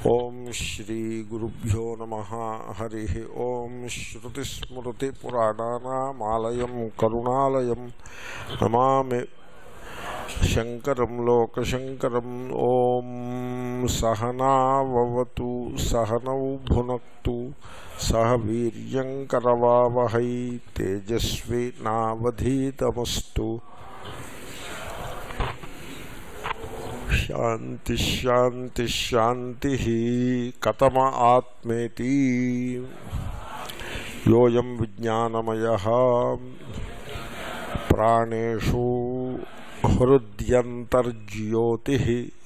ఓం శ్రీ గురుభ్యో నమ హరి ఓం శ్రుతిస్మృతిపురాణానామాలయం కరుణాలయం నమామి శంకరం లోకశంకరం ఓం సహనావతు సహనౌ భునక్తు సహ వీర్యంకరవావహై తేజస్వి నావధీతమస్తు శాంతి శాంతి శాంతి కథమ ఆత్మేతి యోయం విజ్ఞానమయ ప్రాణేషు హృద్యంతర్జ్యోతి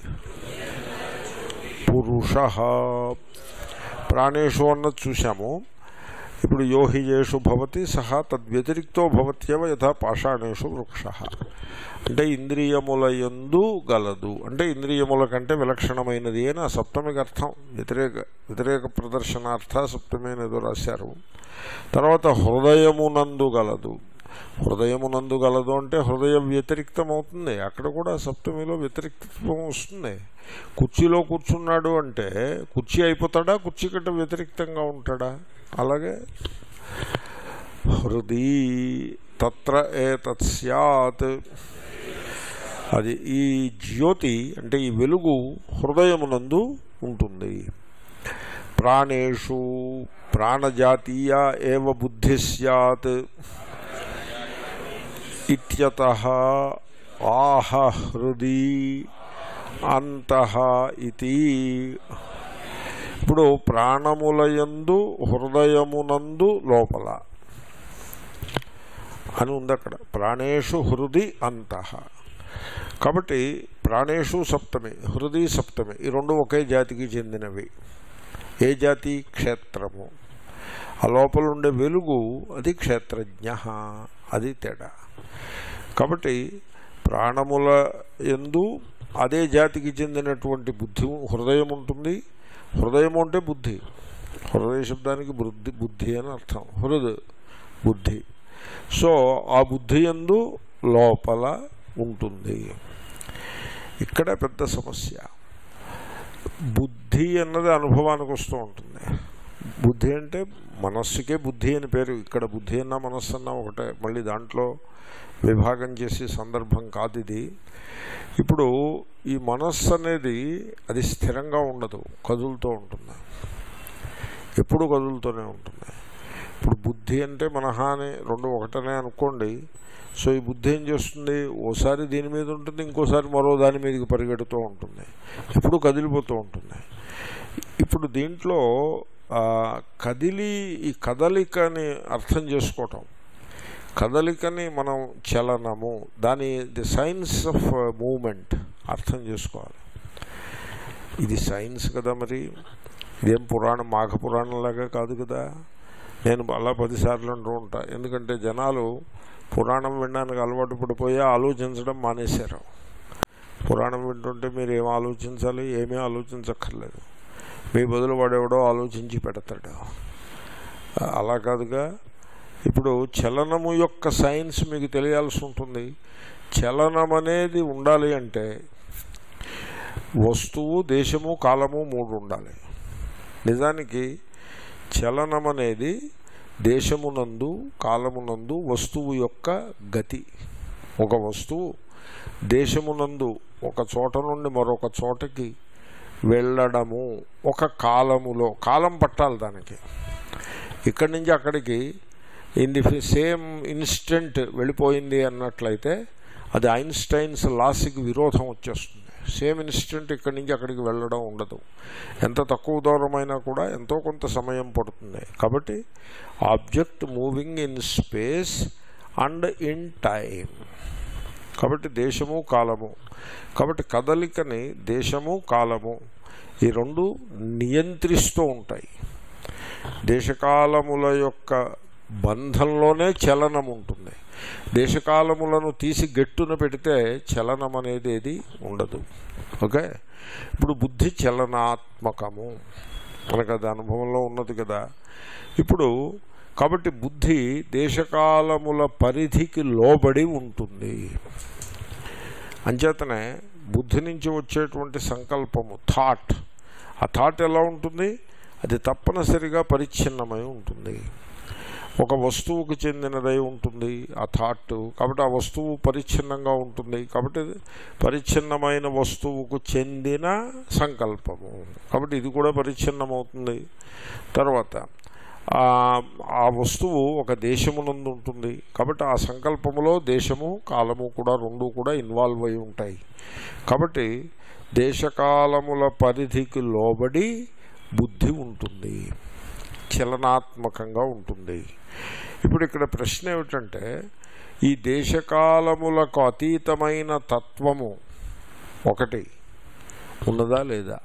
పురుష ప్రాణేషు అన్నది చూసాము ఇప్పుడు యోహియేషు భవతి సహా తద్వ్యతిరిక్తో భవత్యవ యథా పాషాణేషు వృక్ష అంటే ఇంద్రియముల యందు గలదు అంటే ఇంద్రియముల కంటే విలక్షణమైనది అని ఆ సప్తమికి అర్థం వ్యతిరేక వ్యతిరేక ప్రదర్శనార్థ సప్తమైనదో రాశారు తర్వాత హృదయమునందు గలదు హృదయమునందు గలదు అంటే హృదయం వ్యతిరిక్తం అవుతుంది అక్కడ కూడా సప్తమిలో వ్యతిరిక్తత్వం వస్తుంది కుర్చీలో కూర్చున్నాడు అంటే కుర్చీ అయిపోతాడా కుర్చీ కంటే వ్యతిరిక్తంగా ఉంటాడా అలాగే హృదీ తత్ర ఏ తత్ సత్ అది ఈ జ్యోతి అంటే ఈ వెలుగు హృదయమునందు ఉంటుంది ప్రాణేషు ప్రాణజాతీయ ఏవ బుద్ధి సత్ ఇత్యత ఆహ హృది అంతః ఇది ఇప్పుడు ప్రాణములయందు హృదయమునందు లోపల అని ఉంది అక్కడ ప్రాణేషు హృది అంతః కాబట్టి ప్రాణేషు సప్తమి హృది సప్తమి ఈ రెండు ఒకే జాతికి చెందినవి ఏ జాతి క్షేత్రము ఆ లోపల ఉండే వెలుగు అది క్షేత్రజ్ఞ అది తేడా కాబట్టి ప్రాణముల ఎందు అదే జాతికి చెందినటువంటి బుద్ధి హృదయం ఉంటుంది హృదయం అంటే బుద్ధి హృదయ శబ్దానికి బుద్ధి బుద్ధి అని అర్థం హృద్ బుద్ధి సో ఆ బుద్ధి ఎందు లోపల ఉంటుంది ఇక్కడ పెద్ద సమస్య బుద్ధి అన్నది అనుభవానికి వస్తూ ఉంటుంది బుద్ధి అంటే మనస్సుకే బుద్ధి అని పేరు ఇక్కడ బుద్ధి అన్నా మనస్సు అన్నా ఒకటే మళ్ళీ దాంట్లో విభాగం చేసే సందర్భం కాదు ఇది ఇప్పుడు ఈ మనస్సు అనేది అది స్థిరంగా ఉండదు కదులుతూ ఉంటుంది ఎప్పుడు కదులుతూనే ఉంటుంది ఇప్పుడు బుద్ధి అంటే మనహ అని రెండు ఒకటనే అనుకోండి సో ఈ బుద్ధి ఏం చేస్తుంది ఓసారి దీని మీద ఉంటుంది ఇంకోసారి మరో దాని మీదకి పరిగెడుతూ ఉంటుంది ఎప్పుడు కదిలిపోతూ ఉంటుంది ఇప్పుడు దీంట్లో కదిలి ఈ కదలికని అర్థం చేసుకోవటం కదలికని మనం చలనము దాని ది సైన్స్ ఆఫ్ మూమెంట్ అర్థం చేసుకోవాలి ఇది సైన్స్ కదా మరి ఇదేం పురాణం మాఘ పురాణంలాగా కాదు కదా నేను అలా పదిసార్లు అంటూ ఉంటా ఎందుకంటే జనాలు పురాణం వినడానికి అలవాటు పడిపోయి ఆలోచించడం మానేశారు పురాణం వింటుంటే మీరు ఏం ఆలోచించాలి ఏమీ ఆలోచించక్కర్లేదు మీ బదులు వాడెవడో ఆలోచించి పెడతాడు అలా కాదుగా ఇప్పుడు చలనము యొక్క సైన్స్ మీకు తెలియాల్సి ఉంటుంది చలనం అనేది ఉండాలి అంటే వస్తువు దేశము కాలము మూడు ఉండాలి నిజానికి చలనం అనేది దేశమునందు కాలమునందు వస్తువు యొక్క గతి ఒక వస్తువు దేశమునందు ఒక చోట నుండి మరొక చోటకి వెళ్ళడము ఒక కాలములో కాలం పట్టాలి దానికి ఇక్కడి నుంచి అక్కడికి ఇన్ ది సేమ్ ఇన్స్టెంట్ వెళ్ళిపోయింది అన్నట్లయితే అది ఐన్స్టైన్స్ లాస్కి విరోధం వచ్చేస్తుంది సేమ్ ఇన్స్టెంట్ ఇక్కడి నుంచి అక్కడికి వెళ్ళడం ఉండదు ఎంత తక్కువ దూరమైనా కూడా ఎంతో కొంత సమయం పడుతుంది కాబట్టి object moving in space and in time కాబట్టి దేశము కాలము కాబట్టి కదలికని దేశము కాలము ఈ రెండు నియంత్రిస్తూ ఉంటాయి దేశకాలముల యొక్క బంధంలోనే చలనం ఉంటుంది దేశకాలములను తీసి గట్టున పెడితే చలనం అనేది ఏది ఉండదు ఓకే ఇప్పుడు బుద్ధి చలనాత్మకము మనకు అది అనుభవంలో ఉన్నది కదా ఇప్పుడు కాబట్టి బుద్ధి దేశకాలముల పరిధికి లోబడి ఉంటుంది అంచేతనే బుద్ధి నుంచి వచ్చేటువంటి సంకల్పము థాట్ ఆ థాట్ ఎలా ఉంటుంది అది తప్పనిసరిగా పరిచ్ఛిన్నమై ఉంటుంది ఒక వస్తువుకు చెందినదై ఉంటుంది ఆ థాట్ కాబట్టి ఆ వస్తువు పరిచ్ఛిన్నంగా ఉంటుంది కాబట్టి పరిచ్ఛిన్నమైన వస్తువుకు చెందిన సంకల్పము కాబట్టి ఇది కూడా పరిచ్ఛిన్నమవుతుంది తర్వాత ఆ ఆ వస్తువు ఒక దేశమునందు ఉంటుంది కాబట్టి ఆ సంకల్పములో దేశము కాలము కూడా రెండు కూడా ఇన్వాల్వ్ అయి ఉంటాయి కాబట్టి దేశకాలముల పరిధికి లోబడి బుద్ధి ఉంటుంది చలనాత్మకంగా ఉంటుంది ఇప్పుడు ఇక్కడ ప్రశ్న ఏమిటంటే ఈ దేశకాలములకు అతీతమైన తత్వము ఒకటి ఉన్నదా లేదా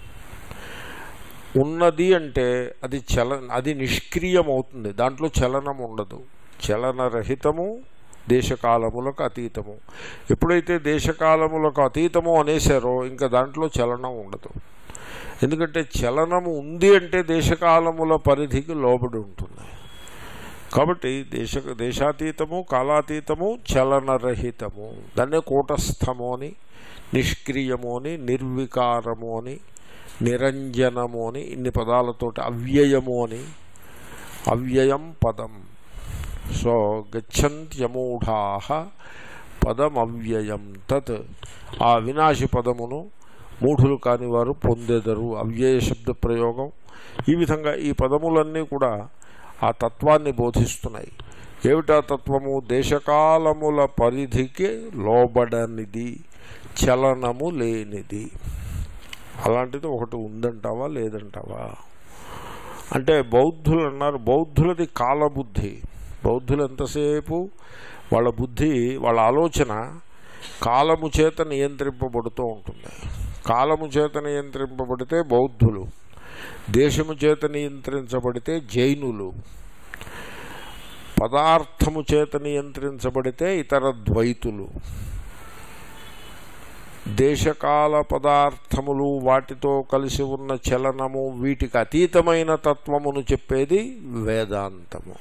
ఉన్నది అంటే అది చల అది నిష్క్రియం అవుతుంది దాంట్లో చలనం ఉండదు చలనరహితము దేశకాలములకు అతీతము ఎప్పుడైతే దేశకాలములకు అతీతము అనేసారో ఇంకా దాంట్లో చలనం ఉండదు ఎందుకంటే చలనము ఉంది అంటే దేశకాలముల పరిధికి లోబడి ఉంటుంది కాబట్టి దేశ దేశాతీతము కాలాతీతము చలనరహితము దాన్నే కూటస్థము అని నిష్క్రియము అని నిర్వికారము అని నిరంజనము అని ఇన్ని పదాలతోటి అవ్యయము అని అవ్యయం పదం సో గచ్చంత్యమూఢా పదం అవ్యయం తత్ ఆ వినాశి పదమును మూఢులు కాని వారు పొందెదరు అవ్యయ శబ్ద ప్రయోగం ఈ విధంగా ఈ పదములన్నీ కూడా ఆ తత్వాన్ని బోధిస్తున్నాయి ఏమిటా తత్వము దేశకాలముల పరిధికి లోబడనిది చలనము లేనిది అలాంటిది ఒకటి ఉందంటావా లేదంటావా అంటే బౌద్ధులు అన్నారు బౌద్ధులది కాలబుద్ధి బౌద్ధులు ఎంతసేపు వాళ్ళ బుద్ధి వాళ్ళ ఆలోచన కాలము చేత నియంత్రింపబడుతూ ఉంటుంది కాలము చేత నియంత్రింపబడితే బౌద్ధులు దేశము చేత నియంత్రించబడితే జైనులు పదార్థము చేత నియంత్రించబడితే ఇతర ద్వైతులు దేశకాల పదార్థములు వాటితో కలిసి ఉన్న చలనము వీటికి అతీతమైన తత్వమును చెప్పేది వేదాంతము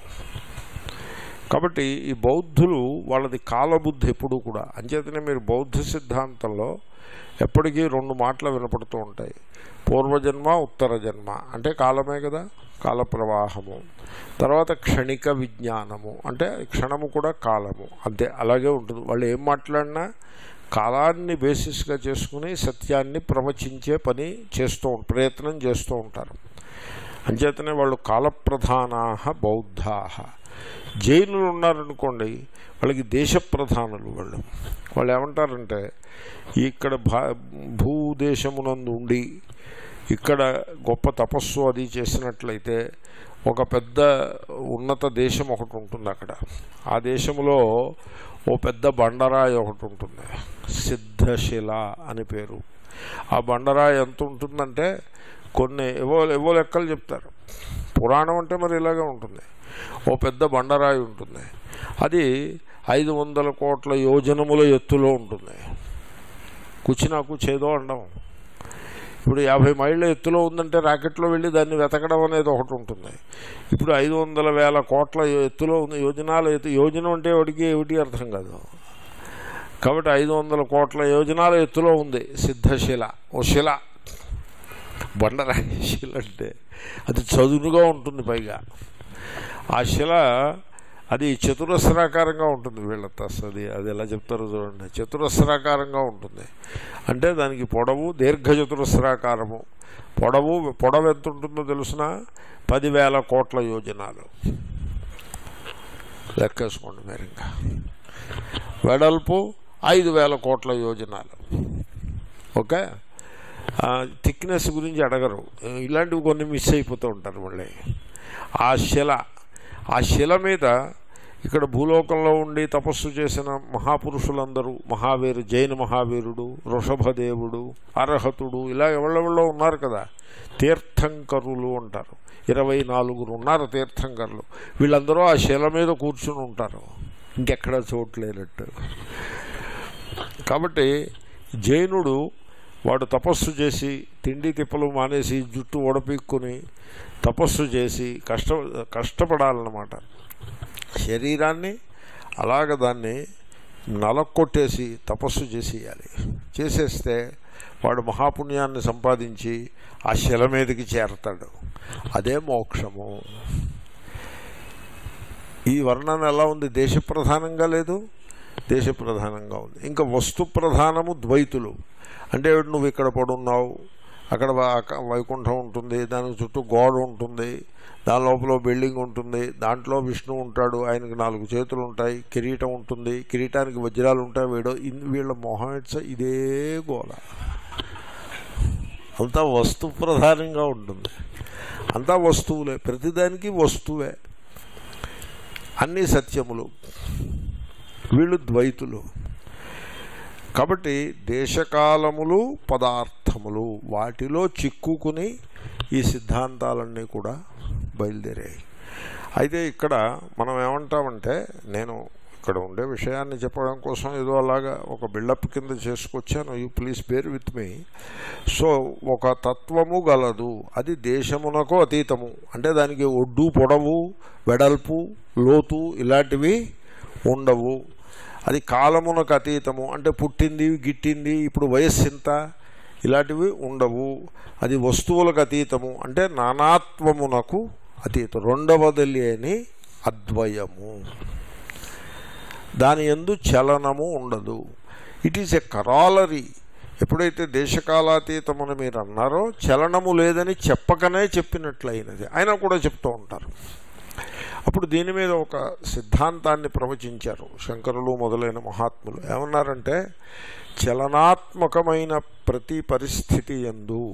కాబట్టి ఈ బౌద్ధులు వాళ్ళది కాలబుద్ధి ఎప్పుడు కూడా అంచేతనే మీరు బౌద్ధ సిద్ధాంతంలో ఎప్పటికీ రెండు మాటలు వినపడుతూ ఉంటాయి పూర్వజన్మ ఉత్తర జన్మ అంటే కాలమే కదా కాల ప్రవాహము తర్వాత క్షణిక విజ్ఞానము అంటే క్షణము కూడా కాలము అంతే అలాగే ఉంటుంది వాళ్ళు ఏం మాట్లాడినా కాలాన్ని బేసిస్గా చేసుకుని సత్యాన్ని ప్రవచించే పని చేస్తూ ప్రయత్నం చేస్తూ ఉంటారు అంచేతనే వాళ్ళు కాలప్రధానా బౌద్ధా జైనులు ఉన్నారనుకోండి వాళ్ళకి దేశ ప్రధానులు వాళ్ళు వాళ్ళు ఏమంటారంటే ఇక్కడ భా భూదేశమునందు ఉండి ఇక్కడ గొప్ప తపస్సు అది చేసినట్లయితే ఒక పెద్ద ఉన్నత దేశం ఒకటి ఉంటుంది అక్కడ ఆ దేశంలో ఓ పెద్ద బండరాయి ఒకటి ఉంటుంది సిద్ధశిల అని పేరు ఆ బండరాయి ఎంత ఉంటుందంటే కొన్ని ఏవో ఏవో లెక్కలు చెప్తారు పురాణం అంటే మరి ఇలాగే ఉంటుంది ఓ పెద్ద బండరాయి ఉంటుంది అది ఐదు వందల కోట్ల యోజనముల ఎత్తులో ఉంటుంది కూర్చునాకు చేదో అండం ఇప్పుడు యాభై మైళ్ళ ఎత్తులో ఉందంటే రాకెట్లో వెళ్ళి దాన్ని వెతకడం అనేది ఒకటి ఉంటుంది ఇప్పుడు ఐదు వందల వేల కోట్ల ఎత్తులో ఉంది యోజనాల ఎత్తు యోజనం అంటే వాడికి ఏమిటి అర్థం కాదు కాబట్టి ఐదు వందల కోట్ల యోజనాల ఎత్తులో ఉంది సిద్ధశిల ఓ శిల బండరాయి శిల అంటే అది చదునుగా ఉంటుంది పైగా ఆ శిల అది చతురస్రాకారంగా ఉంటుంది వీళ్ళతో అది అది ఎలా చెప్తారో చూడండి చతురస్రాకారంగా ఉంటుంది అంటే దానికి పొడవు దీర్ఘ చతురస్రాకారము పొడవు పొడవు ఎంత ఉంటుందో తెలుసిన పదివేల కోట్ల యోజనాలు లెక్కేసుకోండి మీరు ఇంకా వెడల్పు ఐదు వేల కోట్ల యోజనాలు ఓకే థిక్నెస్ గురించి అడగరు ఇలాంటివి కొన్ని మిస్ అయిపోతూ ఉంటారు మళ్ళీ ఆ శిల ఆ శిల మీద ఇక్కడ భూలోకంలో ఉండి తపస్సు చేసిన మహాపురుషులందరూ మహావీరు జైన మహావీరుడు వృషభదేవుడు అర్హతుడు ఇలా ఎవళ్ళెవళ్ళో ఉన్నారు కదా తీర్థంకరులు అంటారు ఇరవై నాలుగురు ఉన్నారు తీర్థంకరులు వీళ్ళందరూ ఆ శిల మీద కూర్చుని ఉంటారు ఇంకెక్కడ చోట్లేనట్టు కాబట్టి జైనుడు వాడు తపస్సు చేసి తిండి తిప్పలు మానేసి జుట్టు ఓడపీక్కుని తపస్సు చేసి కష్ట కష్టపడాలన్నమాట శరీరాన్ని అలాగ దాన్ని నలక్కొట్టేసి తపస్సు చేసేయాలి చేసేస్తే వాడు మహాపుణ్యాన్ని సంపాదించి ఆ శిల మీదకి చేరతాడు అదే మోక్షము ఈ వర్ణన ఎలా ఉంది దేశ ప్రధానంగా లేదు దేశ ప్రధానంగా ఉంది ఇంకా వస్తు ప్రధానము ద్వైతులు అంటే నువ్వు ఇక్కడ పడున్నావు అక్కడ వా- వైకుంఠం ఉంటుంది దానికి చుట్టూ గోడ ఉంటుంది దాని లోపల బిల్డింగ్ ఉంటుంది దాంట్లో విష్ణు ఉంటాడు ఆయనకి నాలుగు చేతులు ఉంటాయి కిరీటం ఉంటుంది కిరీటానికి వజ్రాలు ఉంటాయి వీడో ఇన్- వీళ్ళ మొహం ఇట్స్ ఇదే గోల అంతా వస్తు ప్రధానంగా ఉంటుంది అంతా వస్తువులే ప్రతిదానికి వస్తువే అన్నీ సత్యములు వీళ్ళు ద్వైతులు కాబట్టి దేశకాలములు పదార్థములు వాటిలో చిక్కుకుని ఈ సిద్ధాంతాలన్నీ కూడా బయలుదేరాయి అయితే ఇక్కడ మనం ఏమంటామంటే నేను ఇక్కడ ఉండే విషయాన్ని చెప్పడం కోసం ఏదో అలాగా ఒక బిల్డప్ కింద చేసుకొచ్చాను you please bear with me so ఒక తత్వము గలదు అది దేశమునకు అతీతము అంటే దానికి ఒడ్డు పొడవు వెడల్పు లోతు ఇలాంటివి ఉండవు అది కాలమునకు అతీతము అంటే పుట్టింది గిట్టింది ఇప్పుడు వయస్సు ఇంత ఇలాంటివి ఉండవు అది వస్తువులకు అతీతము అంటే నానాత్వమునకు అతీతం రెండవది లేని అద్వయము దాని ఎందు చలనము ఉండదు ఇట్ ఈజ్ ఎ కరాలరీ ఎప్పుడైతే దేశకాలాతీతమని మీరు అన్నారో చలనము లేదని చెప్పకనే చెప్పినట్లయినది ఆయన కూడా చెప్తూ ఉంటారు అప్పుడు దీని మీద ఒక సిద్ధాంతాన్ని ప్రవచించారు శంకరులు మొదలైన మహాత్ములు ఏమన్నారంటే చలనాత్మకమైన ప్రతి పరిస్థితి ఎందు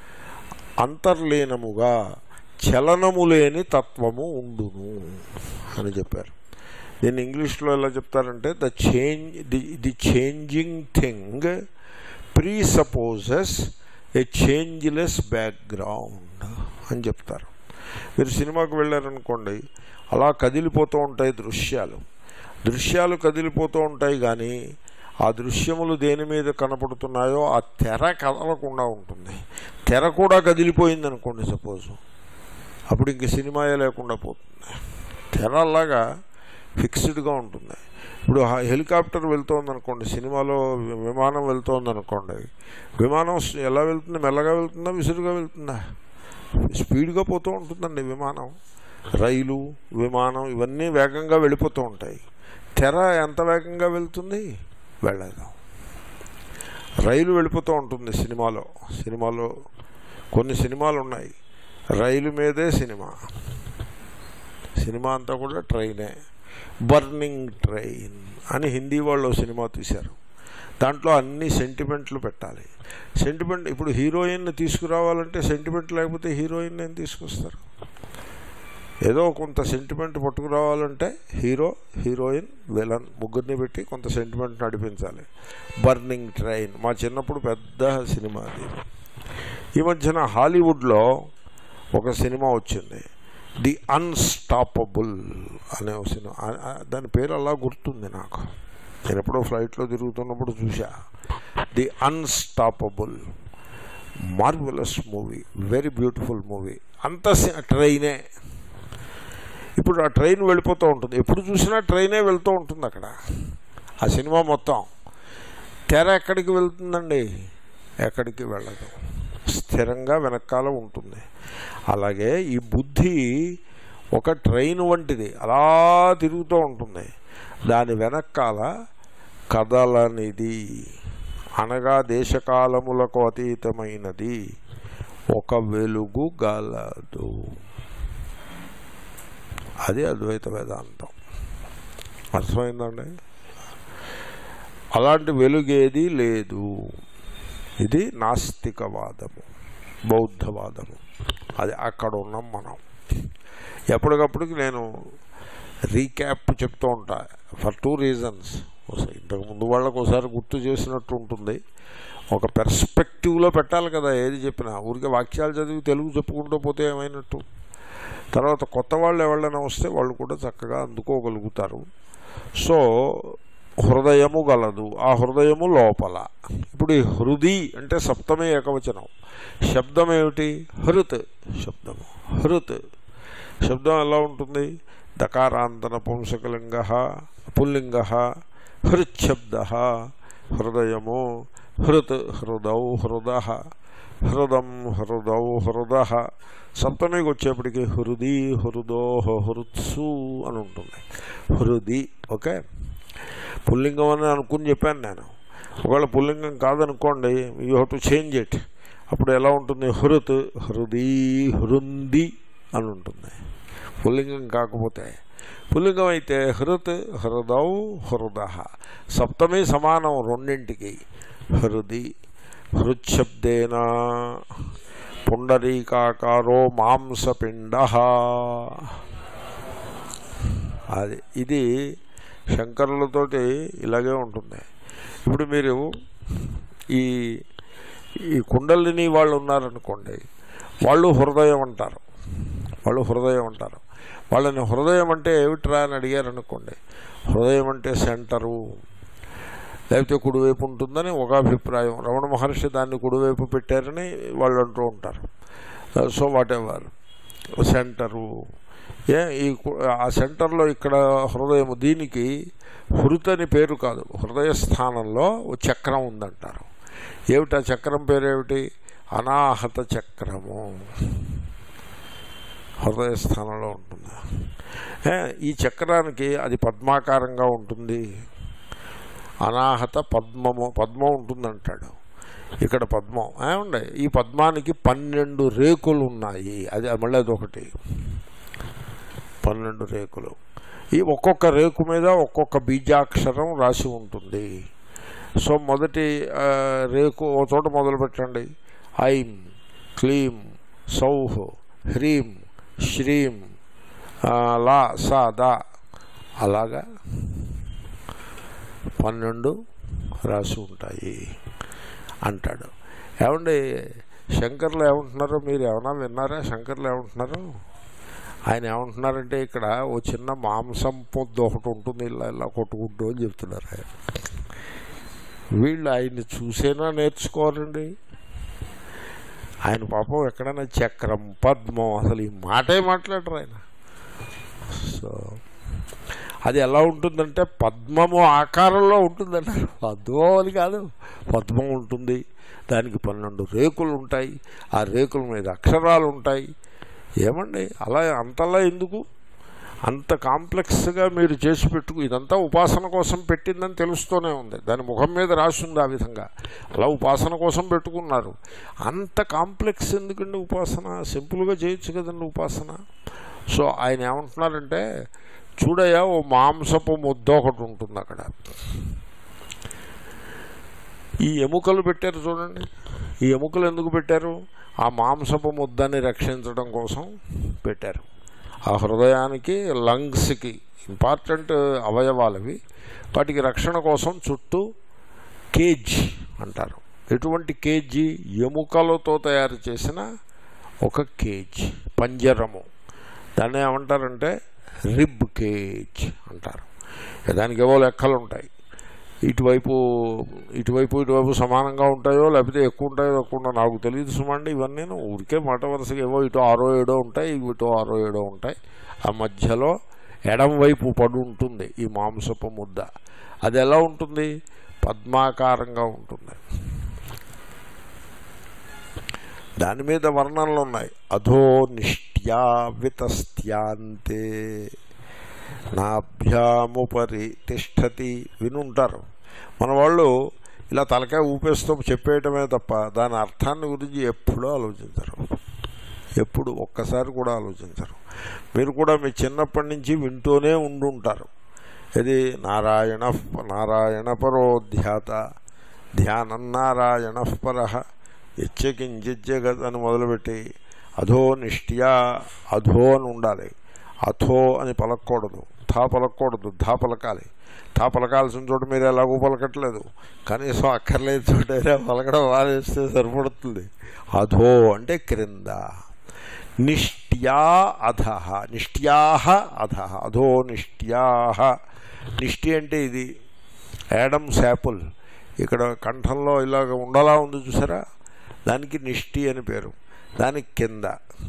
అంతర్లీనముగా చలనము లేని తత్వము ఉండును అని చెప్పారు దీన్ని ఇంగ్లీష్లో ఎలా చెప్తారంటే the change the the changing thing presupposes a changeless background అని చెప్తారు మీరు సినిమాకు వెళ్ళారనుకోండి అలా కదిలిపోతూ ఉంటాయి దృశ్యాలు దృశ్యాలు కదిలిపోతూ ఉంటాయి కానీ ఆ దృశ్యములు దేని మీద కనపడుతున్నాయో ఆ తెర కదలకుండా ఉంటుంది తెర కూడా కదిలిపోయింది అనుకోండి సపోజ్ అప్పుడు ఇంక సినిమాయే లేకుండా పోతుంది తెర అలాగా ఫిక్స్డ్గా ఉంటుంది ఇప్పుడు ఆ హెలికాప్టర్ వెళ్తోంది అనుకోండి సినిమాలో వి- విమానం వెళ్తోంది అనుకోండి విమానం స్- ఎలా వెళ్తుంది మెల్లగా వెళ్తుందా విసురుగా వెళ్తుందా స్పీడ్గా పోతూ ఉంటుందండి విమానం రైలు విమానం ఇవన్నీ వేగంగా వెళ్ళిపోతూ ఉంటాయి తెర ఎంత వేగంగా వెళ్తుంది వెళ్ళదు రైలు వెళ్ళిపోతూ ఉంటుంది సినిమాలో సినిమాలో కొన్ని సినిమాలు ఉన్నాయి రైలు మీదే సినిమా సినిమా అంతా కూడా ట్రైనే బర్నింగ్ ట్రైన్ అని హిందీ వాళ్ళు ఓ సినిమా తీశారు దాంట్లో అన్ని సెంటిమెంట్లు పెట్టాలి సెంటిమెంట్ ఇప్పుడు హీరోయిన్ తీసుకురావాలంటే సెంటిమెంట్ లేకపోతే హీరోయిన్ ఏం తీసుకొస్తారు ఏదో కొంత సెంటిమెంట్ పట్టుకురావాలంటే హీరో హీరోయిన్ విలన్ ముగ్గురిని పెట్టి కొంత సెంటిమెంట్ నడిపించాలి బర్నింగ్ ట్రైన్ మా చిన్నప్పుడు పెద్ద సినిమా అది ఈ మధ్యన హాలీవుడ్లో ఒక సినిమా వచ్చింది ది అన్స్టాపబుల్ అనే ఒక సినిమా ఆ- ఆ- దాని పేరు అలా గుర్తుంది నాకు నేను ఎప్పుడో ఫ్లైట్లో తిరుగుతున్నప్పుడు చూసా the unstoppable marvelous movie very beautiful movie అంత సి- ట్రైనే ఇప్పుడు ఆ ట్రైన్ వెళ్ళిపోతూ ఉంటుంది ఎప్పుడు చూసినా ట్రైనే వెళ్తూ ఉంటుంది అక్కడ ఆ సినిమా మొత్తం తెర ఎక్కడికి వెళ్తుందండి ఎక్కడికి వెళ్ళదు స్థిరంగా వెనకాల ఉంటుంది అలాగే ఈ బుద్ధి ఒక ట్రైన్ వంటిది అలా తిరుగుతూ ఉంటుంది దాని వెనకాల కదలనిది అనగా దేశకాలములకు అతీతమైనది ఒక వెలుగు గలదు అది అద్వైత వేదాంతం అర్థమైందండి అలాంటి వెలుగేది లేదు ఇది నాస్తికవాదము బౌద్ధవాదము అది అక్కడ ఉన్నాం మనం ఎప్పటికప్పటికి నేను రీక్యాప్ చెప్తూ ఉంటా ఫర్ టూ రీజన్స్ ఇంతకు ముందు వాళ్ళకు ఒకసారి గుర్తు చేసినట్టు ఉంటుంది ఒక పెర్స్పెక్టివ్లో పెట్టాలి కదా ఏది చెప్పినా ఊరికే వాక్యాలు చదివి తెలుగు చెప్పుకుంటూ పోతే ఏమైనట్టు తర్వాత కొత్త వాళ్ళు ఎవరైనా వస్తే వాళ్ళు కూడా చక్కగా అందుకోగలుగుతారు సో హృదయము గలదు ఆ హృదయము లోపల ఇప్పుడు ఈ హృది అంటే సప్తమే ఏకవచనం శబ్దం ఏమిటి హృత్ శబ్దము హృత్ శబ్దం ఎలా ఉంటుంది దకారాంతన పుంసకలింగ పుల్లింగ హృచ్ఛబ్ద హృదయము హృత్ హృదౌ హృద హృదం హృదౌ హృద సప్తమికి వచ్చేప్పటికి హృది హృదోహ హృత్సు అని ఉంటుంది హృది ఓకే పుల్లింగం అని అనుకుని చెప్పాను నేను ఒకవేళ పుల్లింగం కాదనుకోండి you have to change it అప్పుడు ఎలా ఉంటుంది హృత్ హృది హృంది అని ఉంటుంది పుల్లింగం కాకపోతే పుల్లింగం అయితే హృత్ హృదౌ హృద సప్తమి సమానం రెండింటికి హృది హృచ్ఛబ్దేన పుండరీకాకారో మాంసపిండ అది ఇది శంకరులతోటి ఇలాగే ఉంటుంది ఇప్పుడు మీరు ఈ ఈ కుండలిని వాళ్ళు ఉన్నారనుకోండి వాళ్ళు హృదయం అంటారు వాళ్ళు హృదయం అంటారు వాళ్ళని హృదయం అంటే ఏమిట్రా అని అడిగారు అనుకోండి హృదయం అంటే సెంటరు లేకపోతే కుడివైపు ఉంటుందని ఒక అభిప్రాయం రమణ మహర్షి దాన్ని కుడివైపు పెట్టారని వాళ్ళు అంటూ ఉంటారు సో వాట్ ఎవర్ సెంటరు ఏ ఈ కు- ఆ సెంటర్లో ఇక్కడ హృదయం దీనికి హృత్ అని పేరు కాదు హృదయ స్థానంలో ఓ చక్రం ఉందంటారు ఏమిటి ఆ చక్రం పేరేమిటి అనాహత చక్రము హృదయ స్థానంలో ఉంటుంది ఏ, ఈ చక్రానికి అది పద్మాకారంగా ఉంటుంది అనాహత పద్మము పద్మం ఉంటుందంటాడు ఇక్కడ పద్మం ఏమండి ఈ పద్మానికి పన్నెండు రేకులు ఉన్నాయి అది మళ్ళీ అదొకటి పన్నెండు రేకులు ఈ ఒక్కొక్క రేకు మీద ఒక్కొక్క బీజాక్షరం రాసి ఉంటుంది సో మొదటి ఆ, రేకు ఓ చోట మొదలు పెట్టండి ఐం క్లీం సౌహ్ హ్రీం శ్రీం ఆ, లా సా దా అలాగా పన్నెండు రాసి ఉంటాయి అంటాడు ఏమండి శంకర్లు ఏమంటున్నారో మీరు ఏమన్నా విన్నారా శంకర్లు ఏమంటున్నారు ఆయన ఏమంటున్నారంటే ఇక్కడ ఓ చిన్న మాంసం పొద్దు ఒకటి ఉంటుంది ఇలా ఇలా కొట్టుకుంటూ అని చెప్తున్నారు ఆయన వీళ్ళు ఆయన్ని చూసేనా నేర్చుకోవాలండి ఆయన పాపం ఎక్కడైనా చక్రం పద్మం అసలు ఈ మాటే మాట్లాడరు ఆయన సో అది ఎలా ఉంటుందంటే పద్మము ఆకారంలో ఉంటుందంటారు పద్మం అని కాదు పద్మం ఉంటుంది దానికి పన్నెండు రేకులు ఉంటాయి ఆ రేకుల మీద అక్షరాలు ఉంటాయి ఏమండి అలా అంతలా ఎందుకు అంత కాంప్లెక్స్గా మీరు చేసి పెట్టుకు ఇదంతా ఉపాసన కోసం పెట్టిందని తెలుస్తూనే ఉంది దాని ముఖం మీద రాసి ఉంది ఆ విధంగా అలా ఉపాసన కోసం పెట్టుకున్నారు అంత కాంప్లెక్స్ ఎందుకండి ఉపాసన సింపుల్గా చేయొచ్చు కదండి ఉపాసన సో ఆయన ఏమంటున్నారంటే చూడయ్యా ఓ మాంసపు ముద్ద ఒకటి ఉంటుంది అక్కడ ఈ ఎముకలు పెట్టారు చూడండి ఈ ఎముకలు ఎందుకు పెట్టారు ఆ మాంసపు ముద్దని రక్షించడం కోసం పెట్టారు ఆ హృదయానికి లంగ్స్కి ఇంపార్టెంట్ అవయవాలవి వాటికి రక్షణ కోసం చుట్టూ కేజ్ అంటారు ఎటువంటి కేజీ ఎముకలతో తయారు చేసిన ఒక కేజ్ పంజరము దాన్ని ఏమంటారంటే రిబ్ కేజ్ అంటారు దానికి ఏవో లెక్కలు ఉంటాయి ఇటువైపు ఇటువైపు ఇటువైపు సమానంగా ఉంటాయో లేకపోతే ఎక్కువ ఉంటాయో తక్కువ ఉంటాయో నాకు తెలియదు సుమండి ఇవన్నీ ఊరికే మాట వరుసగా ఏవో ఇటు ఆరో ఏడో ఉంటాయి ఇటు ఆరో ఏడో ఉంటాయి ఆ మధ్యలో ఎడం వైపు పడు ఉంటుంది ఈ మాంసపు ముద్ద అది ఎలా ఉంటుంది పద్మాకారంగా ఉంటుంది దాని మీద వర్ణనలు ఉన్నాయి అధో నిష్ట్యా వితస్త్యాంతే నాభ్యాముపరి తిష్టతి వినుంటారు మన వాళ్ళు ఇలా తలకాయ ఊపేస్తూ చెప్పేయటమే తప్ప దాని అర్థాన్ని గురించి ఎప్పుడూ ఆలోచించరు ఎప్పుడు ఒక్కసారి కూడా ఆలోచించరు మీరు కూడా మీ చిన్నప్పటి నుంచి వింటూనే ఉండుంటారు ఇది నారాయణ నారాయణ పరోధ్యాత ధ్యానం నారాయణ పర యచ్చకించిజ్జగత్ అని మొదలుపెట్టి అధో నిష్ట్యా అధో అని ఉండాలి అథో అని పలకూడదు థా పలకూడదు ధా పలకాలి థా పలకాల్సిన చోట మీరు ఎలాగో పలకట్లేదు కనీసం అక్కర్లేదు చోట పలకడం వారేస్తే సరిపడుతుంది అధో అంటే క్రింద నిష్ట్యా అధ నిష్ట్యా అధ అధో నిష్ట్యా నిష్టి అంటే ఇది యాడమ్ శాపుల్ ఇక్కడ కంఠంలో ఇలాగ ఉండలా ఉంది చూసారా దానికి నిష్టి అని పేరు దానికి కింద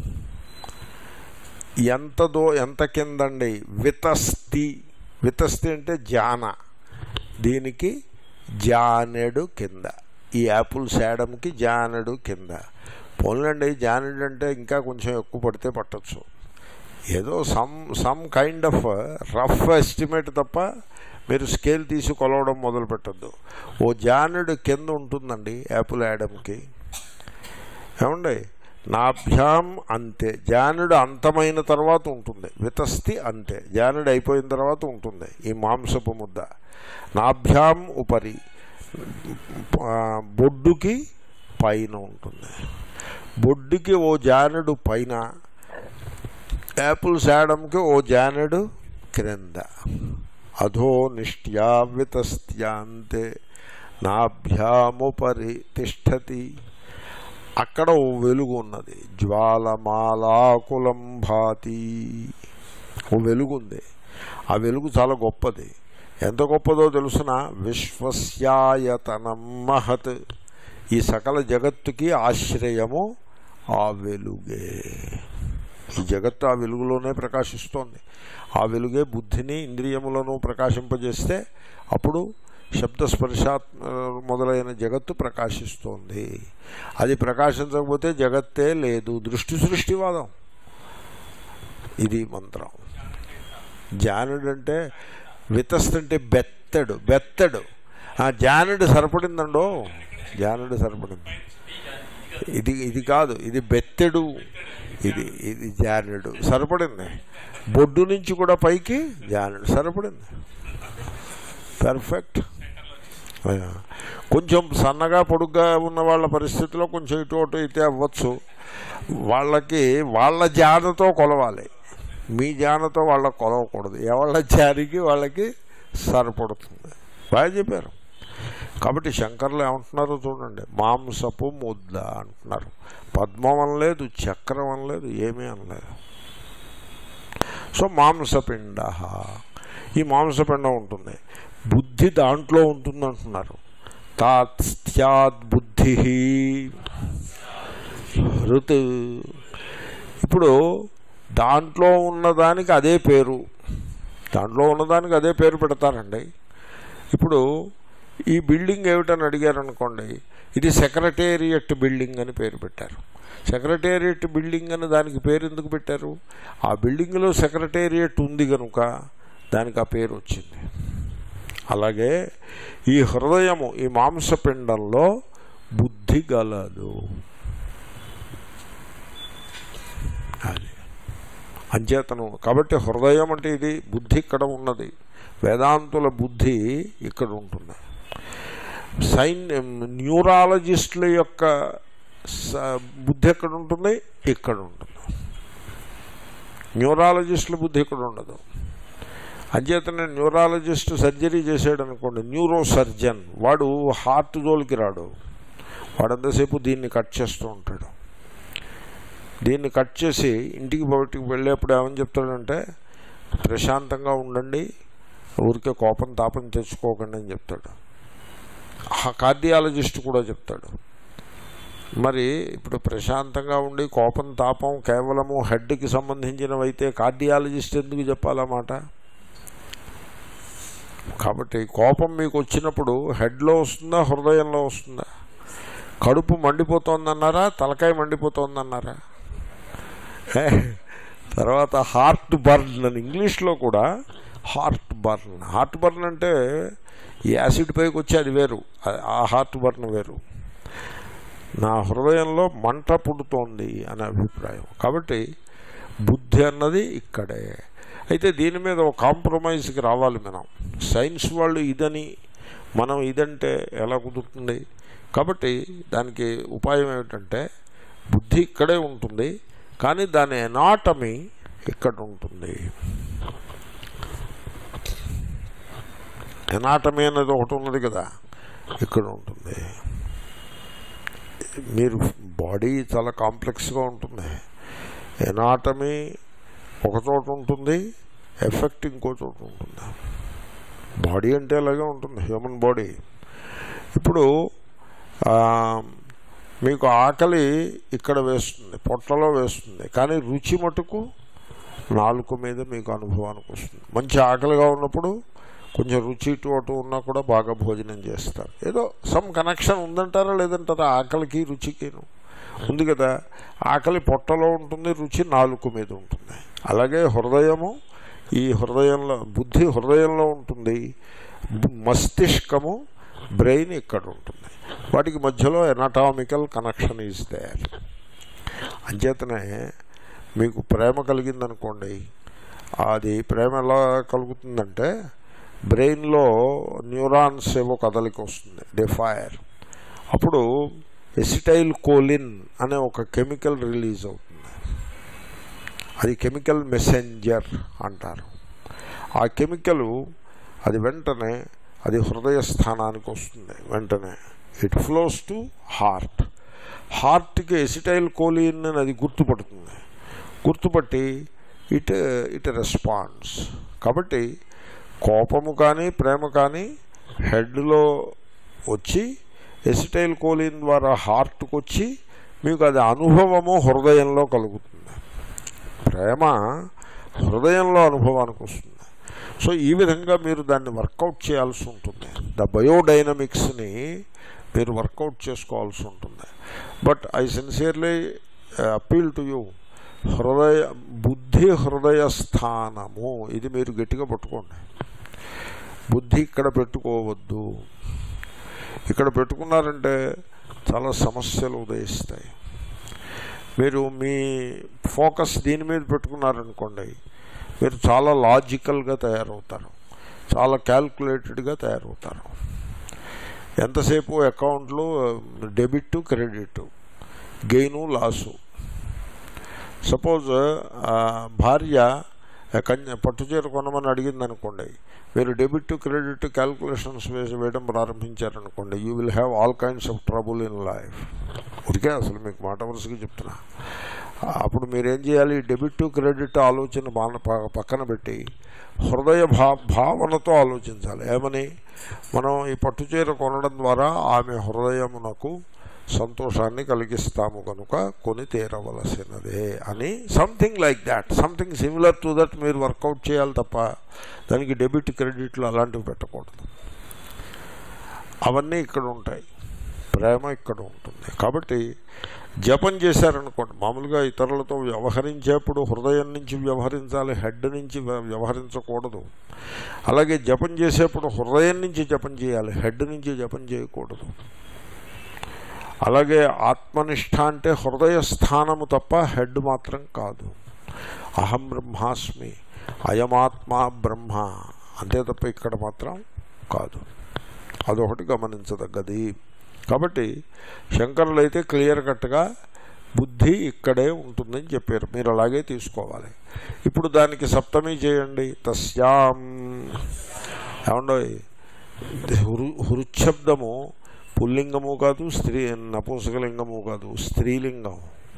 ఎంత దో ఎంత కిందండి వితస్తి వితస్తి అంటే జాన దీనికి జానెడు కింద ఈ యాపిల్ శాడంకి జానడు కింద పోన్లండి జానడు అంటే ఇంకా కొంచెం ఎక్కువ పడితే పట్టచ్చు ఏదో some some kind of rough estimate తప్ప మీరు స్కేల్ తీసి కొలవడం మొదలు పెట్టద్దు ఓ జానడు కింద ఉంటుందండి యాపిల్ యాడమ్కి ఏమండి నాభ్యాం అంతే జానుడు అంతమైన తర్వాత ఉంటుంది వితస్తి అంతే జానుడు అయిపోయిన తర్వాత ఉంటుంది ఈ మాంసపు ముద్ద నాభ్యాం ఉపరి ఆ, బొడ్డుకి పైన ఉంటుంది బొడ్డుకి ఓ జానుడు పైన యాపిల్ శాడంకి ఓ జానుడు క్రింద అధో నిష్ట్యా వితస్త్యాంతే నాభ్యాముపరి తిష్టతి అక్కడ ఓ వెలుగు ఉన్నది జ్వాలమాలాకులం భాతి ఓ వెలుగు ఉంది ఆ వెలుగు చాలా గొప్పది ఎంత గొప్పదో తెలుసిన విశ్వస్యాయతనం మహత్ ఈ సకల జగత్తుకి ఆశ్రయము ఆ వెలుగే ఈ జగత్తు ఆ వెలుగులోనే ప్రకాశిస్తోంది ఆ వెలుగే బుద్ధిని ఇంద్రియములను ప్రకాశింపజేస్తే అప్పుడు శబ్దస్పర్శాత్ మొదలైన జగత్తు ప్రకాశిస్తోంది అది ప్రకాశించకపోతే జగత్తే లేదు దృష్టి సృష్టివాదం ఇది మంత్రం జానుడు అంటే వితస్త్ అంటే బెత్తడు బెత్తడు ఆ జానుడు సరిపడిందండో జానుడు సరిపడింది ఇది ఇది కాదు ఇది బెత్తెడు ఇది ఇది జానుడు సరిపడింది బొడ్డు నుంచి కూడా పైకి జానుడు సరిపడింది పర్ఫెక్ట్ కొంచెం సన్నగా పొడుగ్గా ఉన్న వాళ్ళ పరిస్థితిలో కొంచెం ఇటు అటు అయితే అవ్వచ్చు వాళ్ళకి వాళ్ళ జానతో కొలవాలి మీ జానతో వాళ్ళకి కొలవకూడదు ఎవళ్ళ జానికి వాళ్ళకి సరిపడుతుంది బాగా చెప్పారు కాబట్టి శంకర్లు ఏమంటున్నారో చూడండి మాంసపు ముద్ద అంటున్నారు పద్మం అనలేదు చక్రం అనలేదు ఏమీ అనలేదు సో మాంసపిండ ఈ మాంసపిండం ఉంటుంది బుద్ధి దాంట్లో ఉంటుంది అంటున్నారు తాత్స్యాద్ బుద్ధి హృత్ ఇప్పుడు దాంట్లో ఉన్నదానికి అదే పేరు దాంట్లో ఉన్నదానికి అదే పేరు పెడతారండి ఇప్పుడు ఈ బిల్డింగ్ ఏమిటని అడిగారు అనుకోండి ఇది సెక్రటేరియట్ బిల్డింగ్ అని పేరు పెట్టారు సెక్రటేరియట్ బిల్డింగ్ అని దానికి పేరు ఎందుకు పెట్టారు ఆ బిల్డింగ్లో సెక్రటేరియట్ ఉంది కనుక దానికి ఆ పేరు వచ్చింది అలాగే ఈ హృదయము ఈ మాంసపిండంలో బుద్ధి గలదు అది అంచేతను కాబట్టి హృదయం అంటే ఇది బుద్ధి ఇక్కడ ఉన్నది వేదాంతుల బుద్ధి ఇక్కడ ఉంటుంది సైన్ న్యూరాలజిస్టుల యొక్క స- బుద్ధి ఎక్కడ ఉంటుంది ఇక్కడ ఉంటుంది న్యూరాలజిస్టుల బుద్ధి ఇక్కడ ఉండదు అంచేతనే న్యూరాలజిస్ట్ సర్జరీ చేసాడు అనుకోండి న్యూరో సర్జన్ వాడు హార్ట్ జోలికి రాడు వాడు ఎంతసేపు దీన్ని కట్ చేస్తూ ఉంటాడు దీన్ని కట్ చేసి ఇంటికి బయటికి వెళ్ళేప్పుడు ఏమని చెప్తాడంటే ప్రశాంతంగా ఉండండి ఊరికే కోపం తాపం తెచ్చుకోకండి అని చెప్తాడు ఆ కార్డియాలజిస్ట్ కూడా చెప్తాడు మరి ఇప్పుడు ప్రశాంతంగా ఉండి కోపం తాపం కేవలము హెడ్కి సంబంధించినవైతే కార్డియాలజిస్ట్ ఎందుకు చెప్పాలన్నమాట కాబట్టి కోపం మీకు వచ్చినప్పుడు హెడ్లో వస్తుందా హృదయంలో వస్తుందా కడుపు మండిపోతోందన్నారా తలకాయ మండిపోతోందన్నారా హే, తర్వాత హార్ట్ బర్న్ అని ఇంగ్లీష్లో కూడా హార్ట్ బర్న్ హార్ట్ బర్న్ అంటే ఈ యాసిడ్ పైకి వచ్చి అది వేరు ఆ- ఆ హార్ట్ బర్న్ వేరు నా హృదయంలో మంట పుడుతోంది అనే అభిప్రాయం కాబట్టి బుద్ధి అన్నది ఇక్కడే అయితే దీని మీద ఒక కాంప్రమైజ్కి రావాలి మనం సైన్స్ వాళ్ళు ఇదని మనం ఇదంటే ఎలా కుదురుతుంది కాబట్టి దానికి ఉపాయం ఏమిటంటే బుద్ధి ఇక్కడే ఉంటుంది కానీ దాని ఎనాటమీ ఇక్కడ ఉంటుంది ఎనాటమీ అనేది ఒకటి ఉన్నది కదా ఇక్కడ ఉంటుంది మీరు బాడీ చాలా కాంప్లెక్స్గా ఉంటుంది ఎనాటమీ ఒక చోట ఉంటుంది ఎఫెక్ట్ ఇంకో చోట ఉంటుంది బాడీ అంటే అలాగే ఉంటుంది హ్యూమన్ బాడీ ఇప్పుడు ఆ, మీకు ఆకలి ఇక్కడ వేస్తుంది పొట్టలో వేస్తుంది కానీ రుచి మటుకు నాలుక మీద మీకు అనుభవానికి వస్తుంది మంచి ఆకలిగా ఉన్నప్పుడు కొంచెం రుచి ఇటు అటు ఉన్నా కూడా బాగా భోజనం చేస్తారు ఏదో సమ్ కనెక్షన్ ఉందంటారా లేదంటారా ఆకలికి రుచికిను ఉంది కదా ఆకలి పొట్టలో ఉంటుంది రుచి నాలుక మీద ఉంటుంది అలాగే హృదయము ఈ హృదయంలో బుద్ధి హృదయంలో ఉంటుంది బు- మస్తిష్కము బ్రెయిన్ ఇక్కడ ఉంటుంది వాటికి మధ్యలో ఎనాటామికల్ కనెక్షన్ ఈజ్ దేర్ అంచేతనే మీకు ప్రేమ కలిగిందనుకోండి అది ప్రేమ ఎలా కలుగుతుందంటే బ్రెయిన్లో న్యూరాన్స్ ఏవో కదలిక వస్తుంది దే ఫైర్ అప్పుడు ఎసిటైల్ కోలిన్ అనే ఒక కెమికల్ రిలీజ్ అవుతుంది అది కెమికల్ మెసెంజర్ అంటారు ఆ కెమికల్ అది వెంటనే అది హృదయ స్థానానికి వస్తుంది వెంటనే ఇట్ ఫ్లోస్ టు హార్ట్ హార్ట్కి ఎసిటైల్ కోలిన్ అని అది గుర్తుపడుతుంది గుర్తుపట్టి ఇట్ ఇట్ రెస్పాన్స్ కాబట్టి కోపము కానీ ప్రేమ కానీ హెడ్లో వచ్చి ఎసిటైల్ కోలిన్ ద్వారా హార్ట్కి వచ్చి మీకు అది అనుభవము హృదయంలో కలుగుతుంది ప్రేమ హృదయంలో అనుభవానికి వస్తుంది సో ఈ విధంగా మీరు దాన్ని వర్కౌట్ చేయాల్సి ఉంటుంది ద బయోడైనమిక్స్ని మీరు వర్కౌట్ చేసుకోవాల్సి ఉంటుంది but I sincerely appeal to you హృదయ బుద్ధి హృదయ స్థానము ఇది మీరు గట్టిగా పట్టుకోండి బుద్ధి ఇక్కడ పెట్టుకోవద్దు ఇక్కడ పెట్టుకున్నారంటే చాలా సమస్యలు ఉదయిస్తాయి మీరు మీ ఫోకస్ దీని మీద పెట్టుకున్నారనుకోండి మీరు చాలా లాజికల్గా తయారవుతారు చాలా క్యాల్కులేటెడ్గా తయారవుతారు ఎంతసేపు అకౌంట్లు debit credit gain loss suppose భార్య కన్య పట్టుచీర కొనమని అడిగింది అనుకోండి మీరు డెబిట్ క్రెడిట్ క్యాల్కులేషన్స్ వేసి వేయడం ప్రారంభించారనుకోండి you will have all kinds of trouble in life ఉడికే అసలు మీకు మాట వరుసగా చెప్తున్నా అప్పుడు మీరేం చేయాలి డెబిట్ క్రెడిట్ ఆలోచన బాణ ప- పక్కన పెట్టి హృదయ భా భావనతో ఆలోచించాలి ఏమని మనం ఈ పట్టుచీర కొనడం ద్వారా ఆమె హృదయమునకు సంతోషాన్ని కలిగిస్తాము కనుక కొని తీరవలసినదే అని something like that something similar to that మీరు వర్కౌట్ చేయాలి తప్ప దానికి డెబిట్ క్రెడిట్లు అలాంటివి పెట్టకూడదు అవన్నీ ఇక్కడ ఉంటాయి ప్రేమ ఇక్కడ ఉంటుంది కాబట్టి జపం చేశారనుకోండి మామూలుగా ఇతరులతో వ్యవహరించేప్పుడు హృదయం నుంచి వ్యవహరించాలి హెడ్ నుంచి వ్య- వ్యవహరించకూడదు అలాగే జపం చేసేప్పుడు హృదయం నుంచి జపం చేయాలి హెడ్ నుంచి జపం చేయకూడదు అలాగే ఆత్మనిష్ట అంటే హృదయ స్థానము తప్ప హెడ్ మాత్రం కాదు అహం బ్రహ్మాస్మి అయమాత్మ బ్రహ్మ అంతే తప్ప ఇక్కడ మాత్రం కాదు అదొకటి గమనించదగ్గది కాబట్టి శంకరులు అయితే క్లియర్ కట్గా బుద్ధి ఇక్కడే ఉంటుందని చెప్పారు మీరు అలాగే తీసుకోవాలి ఇప్పుడు దానికి సప్తమి చేయండి తస్యాం ఏమండో హృ హృచ్ఛబ్దము పుల్లింగము కాదు స్త్రీ నపుంసకలింగము కాదు స్త్రీలింగం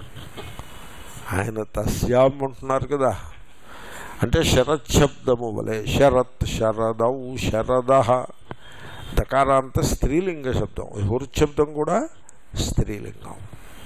ఆయన తస్యాం అంటున్నారు కదా అంటే శరత్ శబ్దము వలె శరత్ శరదౌ శరద దకారాంత స్త్రీలింగ శబ్దం హృచ్ఛబ్దం కూడా స్త్రీలింగం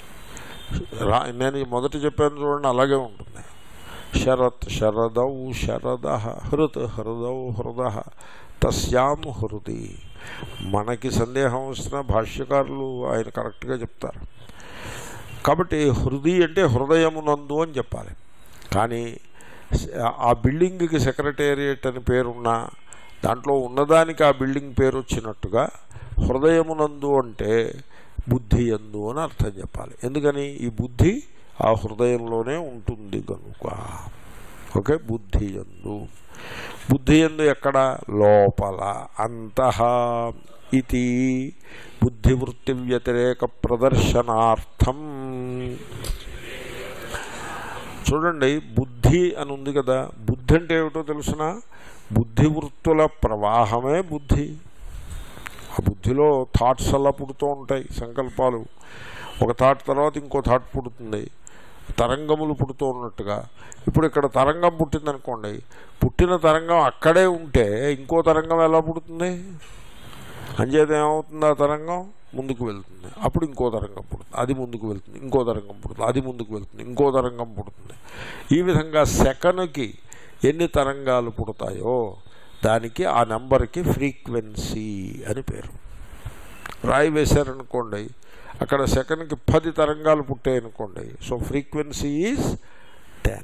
రా నేను ఈ మొదట చెప్పాను చూడండి అలాగే ఉంటుంది శరత్ శరదౌ శరద హృత్ హృదౌ హృద తస్యాం హృది మనకి సందేహం వస్తున్న భాష్యకారులు ఆయన కరెక్ట్గా చెప్తారు కాబట్టి హృది అంటే హృదయమునందు అని చెప్పాలి కానీ ఆ బిల్డింగ్కి సెక్రటేరియట్ అని పేరున్న దాంట్లో ఉన్నదానికి ఆ బిల్డింగ్ పేరు వచ్చినట్టుగా హృదయమునందు అంటే బుద్ధి ఎందు అని అర్థం చెప్పాలి ఎందుకని ఈ బుద్ధి ఆ హృదయంలోనే ఉంటుంది కనుక ఓకే బుద్ధి ఎందు బుద్ధి ఎందు ఎక్కడ లోపల అంతః ఇది బుద్ధివృత్తి వ్యతిరేక ప్రదర్శనార్థం చూడండి బుద్ధి అని ఉంది కదా బుద్ధి అంటే ఏమిటో తెలుసిన బుద్ధివృత్తుల ప్రవాహమే బుద్ధి ఆ బుద్ధిలో థాట్స్ అలా పుడుతూ ఉంటాయి సంకల్పాలు ఒక థాట్ తర్వాత ఇంకో థాట్ పుడుతుంది తరంగములు పుడుతూ ఉన్నట్టుగా ఇప్పుడు ఇక్కడ తరంగం పుట్టిందనుకోండి పుట్టిన తరంగం అక్కడే ఉంటే ఇంకో తరంగం ఎలా పుడుతుంది అంచేత ఏమవుతుంది ఆ తరంగం ముందుకు వెళ్తుంది అప్పుడు ఇంకో తరంగం పుడుతుంది అది ముందుకు వెళ్తుంది ఇంకో తరంగం పుడుతుంది అది ముందుకు వెళ్తుంది ఇంకో తరంగం పుడుతుంది ఈ విధంగా సెకనుకి ఎన్ని తరంగాలు పుడతాయో దానికి ఆ నెంబర్కి ఫ్రీక్వెన్సీ అని పేరు రాయి వేశారనుకోండి అక్కడ సెకండ్కి పది తరంగాలు పుట్టాయనుకోండి సో ఫ్రీక్వెన్సీ ఈజ్ టెన్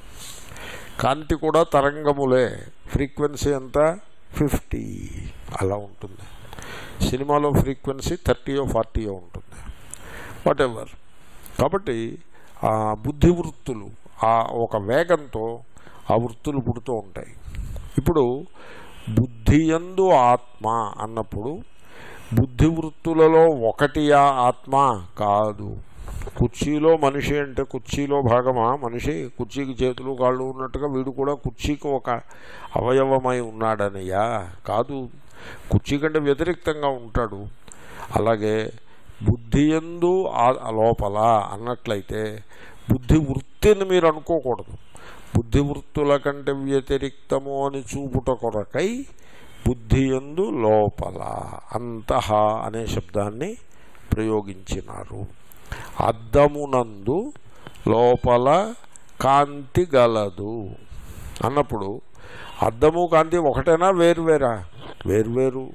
కాంతి కూడా తరంగములే ఫ్రీక్వెన్సీ ఎంత ఫిఫ్టీ అలా ఉంటుంది సినిమాలో ఫ్రీక్వెన్సీ థర్టీయో ఫార్టీయో ఉంటుంది వాట్ ఎవర్ కాబట్టి ఆ బుద్ధి వృత్తులు ఆ ఒక వేగంతో ఆ వృత్తులు పుడుతూ ఉంటాయి ఇప్పుడు బుద్ధియందు ఆత్మ అన్నప్పుడు బుద్ధి వృత్తులలో ఒకటియా ఆత్మ కాదు కుర్చీలో మనిషి అంటే కుర్చీలో భాగమా మనిషి కుర్చీకి చేతులు కాళ్ళు ఉన్నట్టుగా వీడు కూడా కుర్చీకి ఒక అవయవమై ఉన్నాడనయ్యా కాదు కుర్చీ కంటే వ్యతిరిక్తంగా ఉంటాడు అలాగే బుద్ధి ఎందు ఆ లోపల అన్నట్లయితే బుద్ధి వృత్తిని మీరు అనుకోకూడదు బుద్ధి వృత్తుల కంటే వ్యతిరిక్తము అని చూపుట కొరకై బుద్ధి ఎందు లోపల అంతః అనే శబ్దాన్ని ప్రయోగించినారు అద్దమునందు లోపల కాంతి గలదు అన్నప్పుడు అద్దము కాంతి ఒకటేనా వేరువేరా వేర్వేరు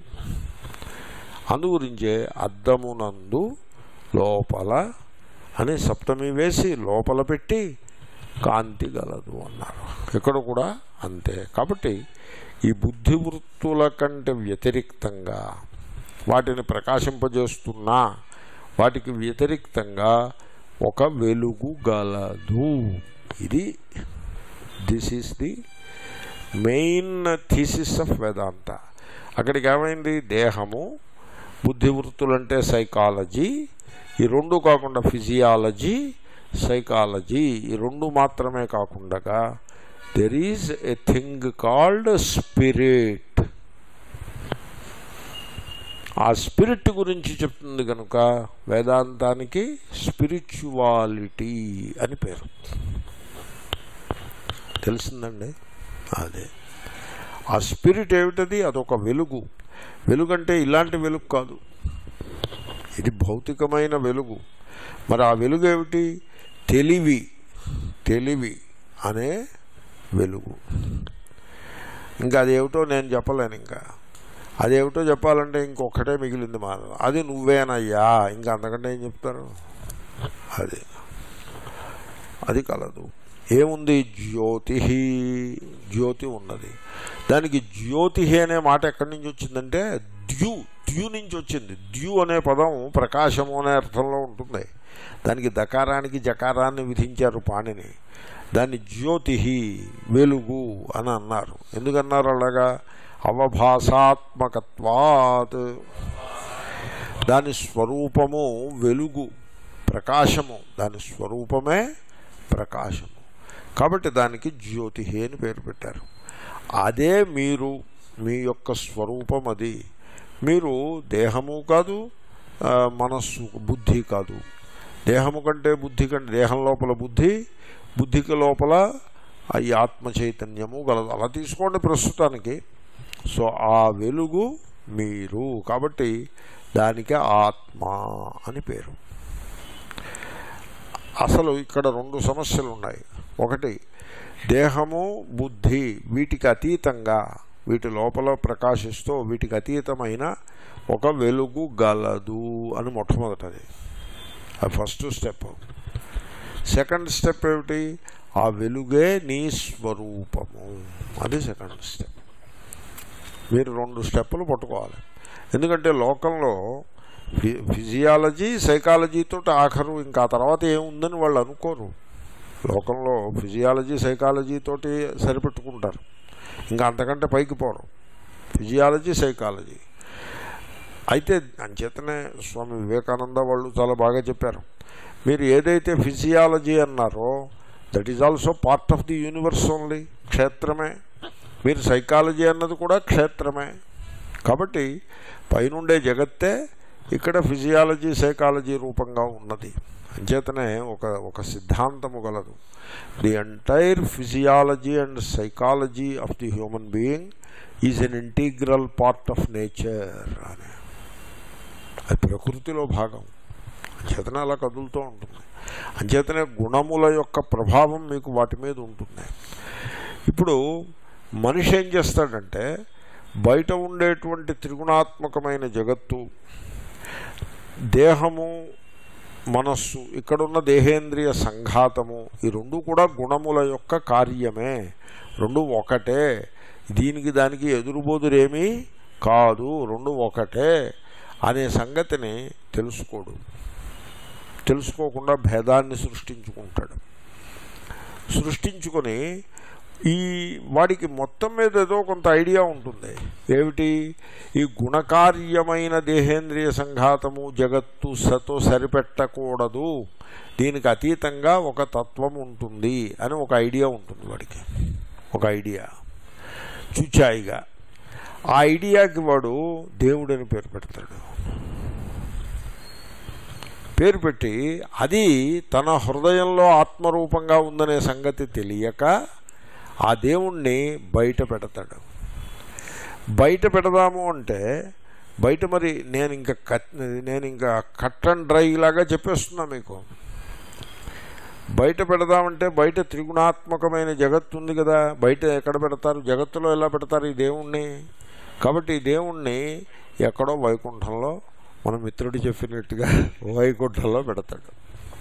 అందుగురించే అద్దమునందు లోపల అని సప్తమి వేసి లోపల పెట్టి కాంతి గలదు అన్నారు ఇక్కడ కూడా అంతే కాబట్టి ఈ బుద్ధి వృత్తుల కంటే వ్యతిరిక్తంగా వాటిని ప్రకాశింపజేస్తున్నా వాటికి వ్యతిరిక్తంగా ఒక వెలుగు గలదు ఇది this is the main thesis of Vedanta అక్కడికి ఏమైంది దేహము బుద్ధి వృత్తులంటే సైకాలజీ ఈ రెండు కాకుండా ఫిజియాలజీ సైకాలజీ ఈ రెండు మాత్రమే కాకుండా there is a thing called spirit ఆ స్పిరిట్ గురించి చెప్తుంది కనుక వేదాంతానికి స్పిరిచువాలిటీ అని పేరు తెలిసిందండి అదే ఆ స్పిరిట్ ఏమిటది అదొక వెలుగు వెలుగంటే ఇలాంటి వెలుగు కాదు ఇది భౌతికమైన వెలుగు మరి ఆ వెలుగు ఏమిటి తెలివి తెలివి అనే వెలుగు ఇంకా అదేమిటో నేను చెప్పలేను ఇంకా అదేమిటో చెప్పాలంటే ఇంకొకటే మిగిలింది మా అది నువ్వేనయ్యా ఇంకా అంతకంటే ఏం చెప్తారు అది అది కలదు ఏముంది జ్యోతి జ్యోతి ఉన్నది దానికి జ్యోతి అనే మాట ఎక్కడి నుంచి వచ్చిందంటే ద్యు ద్యు నుంచి వచ్చింది ద్యు అనే పదం ప్రకాశము అనే అర్థంలో ఉంటుంది దానికి దకారానికి జకారాన్ని విధించారు పాణిని దాన్ని జ్యోతి వెలుగు అని అన్నారు ఎందుకన్నారు అలాగా అవభాసాత్మకత్వాత్ దాని స్వరూపము వెలుగు ప్రకాశము దాని స్వరూపమే ప్రకాశము కాబట్టి దానికి జ్యోతి అని పేరు పెట్టారు అదే మీరు మీ యొక్క స్వరూపం అది మీరు దేహము కాదు మనస్సు బుద్ధి కాదు దేహము కంటే బుద్ధి కంటే దేహం లోపల బుద్ధి బుద్ధికి లోపల ఈ ఆత్మ చైతన్యము గలదు అలా తీసుకోండి ప్రస్తుతానికి సో ఆ వెలుగు మీరు కాబట్టి దానికి ఆత్మ అని పేరు అసలు ఇక్కడ రెండు సమస్యలు ఉన్నాయి ఒకటి దేహము బుద్ధి వీటికి అతీతంగా వీటి లోపల ప్రకాశిస్తూ వీటికి అతీతమైన ఒక వెలుగు గలదు అని మొట్టమొదటిది అది ఫస్ట్ స్టెప్ సెకండ్ స్టెప్ ఏమిటి ఆ వెలుగే నీ స్వరూపము అది సెకండ్ స్టెప్ మీరు రెండు స్టెప్పులు పట్టుకోవాలి ఎందుకంటే లోకంలో ఫి ఫిజియాలజీ సైకాలజీతో ఆఖరు ఇంకా తర్వాత ఏముందని వాళ్ళు అనుకోరు లోకంలో ఫిజియాలజీ సైకాలజీ తోటి సరిపెట్టుకుంటారు ఇంకా అంతకంటే పైకి పోరు ఫిజియాలజీ సైకాలజీ అయితే అంచేతనే స్వామి వివేకానంద వాళ్ళు చాలా బాగా చెప్పారు మీరు ఏదైతే ఫిజియాలజీ అన్నారో that is also part of the universe only క్షేత్రమే మీరు సైకాలజీ అన్నది కూడా క్షేత్రమే కాబట్టి పైనుండే జగత్తే ఇక్కడ ఫిజియాలజీ సైకాలజీ రూపంగా ఉన్నది అంచేతనే ఒక ఒక సిద్ధాంతము గలదు the entire physiology and psychology of the human being is an integral part of nature అని అది ప్రకృతిలో భాగం అంచేతనే అలా కదులుతూ ఉంటుంది అంచేతనే గుణముల యొక్క ప్రభావం మీకు వాటి మీద ఉంటుంది ఇప్పుడు మనిషి ఏం చేస్తాడంటే బయట ఉండేటువంటి త్రిగుణాత్మకమైన జగత్తు దేహము మనస్సు ఇక్కడున్న దేహేంద్రియ సంఘాతము ఈ రెండు కూడా గుణముల యొక్క కార్యమే రెండు ఒకటే దీనికి దానికి ఎదురుబోదురేమీ కాదు రెండు ఒకటే అనే సంగతిని తెలుసుకోడు తెలుసుకోకుండా భేదాన్ని సృష్టించుకుంటాడు సృష్టించుకొని ఈ వాడికి మొత్తం మీద ఏదో కొంత ఐడియా ఉంటుంది ఏమిటి ఈ గుణకార్యమైన దేహేంద్రియ సంఘాతము జగత్తు సతో సరిపెట్టకూడదు దీనికి అతీతంగా ఒక తత్వం ఉంటుంది అని ఒక ఐడియా ఉంటుంది వాడికి ఒక ఐడియా చుచాయిగా ఆ ఐడియాకి వాడు దేవుడని పేరు పెడతాడు పేరు పెట్టి అది తన హృదయంలో ఆత్మరూపంగా ఉందనే సంగతి తెలియక ఆ దేవుణ్ణి బయట పెడతాడు బయట పెడదాము అంటే బయట మరి నేను ఇంకా కట్ నేను ఇంకా కట్ అండ్ డ్రై లాగా చెప్పేస్తున్నా మీకు బయట పెడదామంటే బయట త్రిగుణాత్మకమైన జగత్తు ఉంది కదా బయట ఎక్కడ పెడతారు జగత్తులో ఎలా పెడతారు ఈ దేవుణ్ణి కాబట్టి ఈ దేవుణ్ణి ఎక్కడో వైకుంఠంలో మన మిత్రుడు చెప్పినట్టుగా వైకుంఠంలో పెడతాడు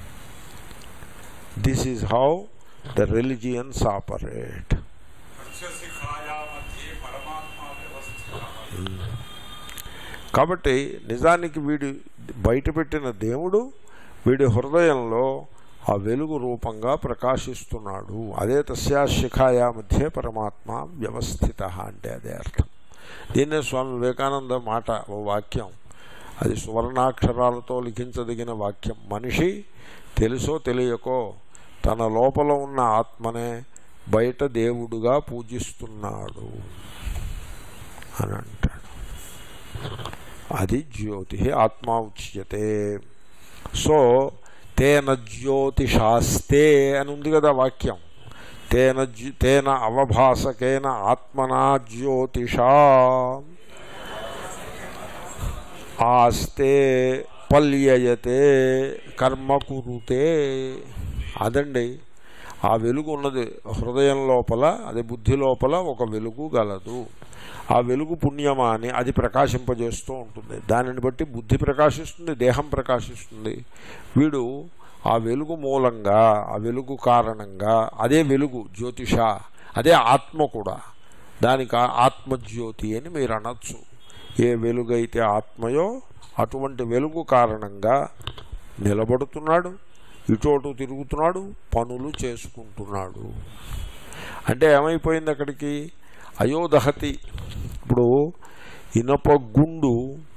this is how the religions operate పంచశిఖాయా మధ్య పరమాత్మ వ్యవస్థిత కాబట్టి నిజానికి వీడు బయట పెట్టిన దేవుడు వీడి హృదయంలో ఆ వెలుగు రూపంగా ప్రకాశిస్తున్నాడు అదే తస్యా శిఖాయా మధ్య పరమాత్మ వ్యవస్థిత అంటే అదే అర్థం దీన్నే స్వామి వివేకానంద మాట ఓ వాక్యం అది సువర్ణాక్షరాలతో లిఖించదగిన వాక్యం మనిషి తెలుసో తెలియకో తన లోపల ఉన్న ఆత్మనే బయట దేవుడుగా పూజిస్తున్నాడు అని అంటాడు అది జ్యోతి ఆత్మ ఉచ్యతే సో తేన జ్యోతిషాస్తే అని ఉంది కదా వాక్యం తేన జ్యో- తేన అవభాసకేన ఆత్మనా జ్యోతిషా ఆస్తే పల్యయతే కర్మ కురుతే అదండి ఆ వెలుగు ఉన్నది హృదయం లోపల అది బుద్ధి లోపల ఒక వెలుగు గలదు ఆ వెలుగు పుణ్యమా అని అది ప్రకాశింపజేస్తూ ఉంటుంది దానిని బట్టి బుద్ధి ప్రకాశిస్తుంది దేహం ప్రకాశిస్తుంది వీడు ఆ వెలుగు మూలంగా ఆ వెలుగు కారణంగా అదే వెలుగు జ్యోతిష అదే ఆత్మ కూడా దానికి ఆ ఆత్మజ్యోతి అని మీరు అనొచ్చు ఏ వెలుగైతే ఆత్మయో అటువంటి వెలుగు కారణంగా నిలబడుతున్నాడు ఇటోటు తిరుగుతున్నాడు పనులు చేసుకుంటున్నాడు అంటే ఏమైపోయింది అక్కడికి అయోదహతి ఇప్పుడు ఇనప గుండు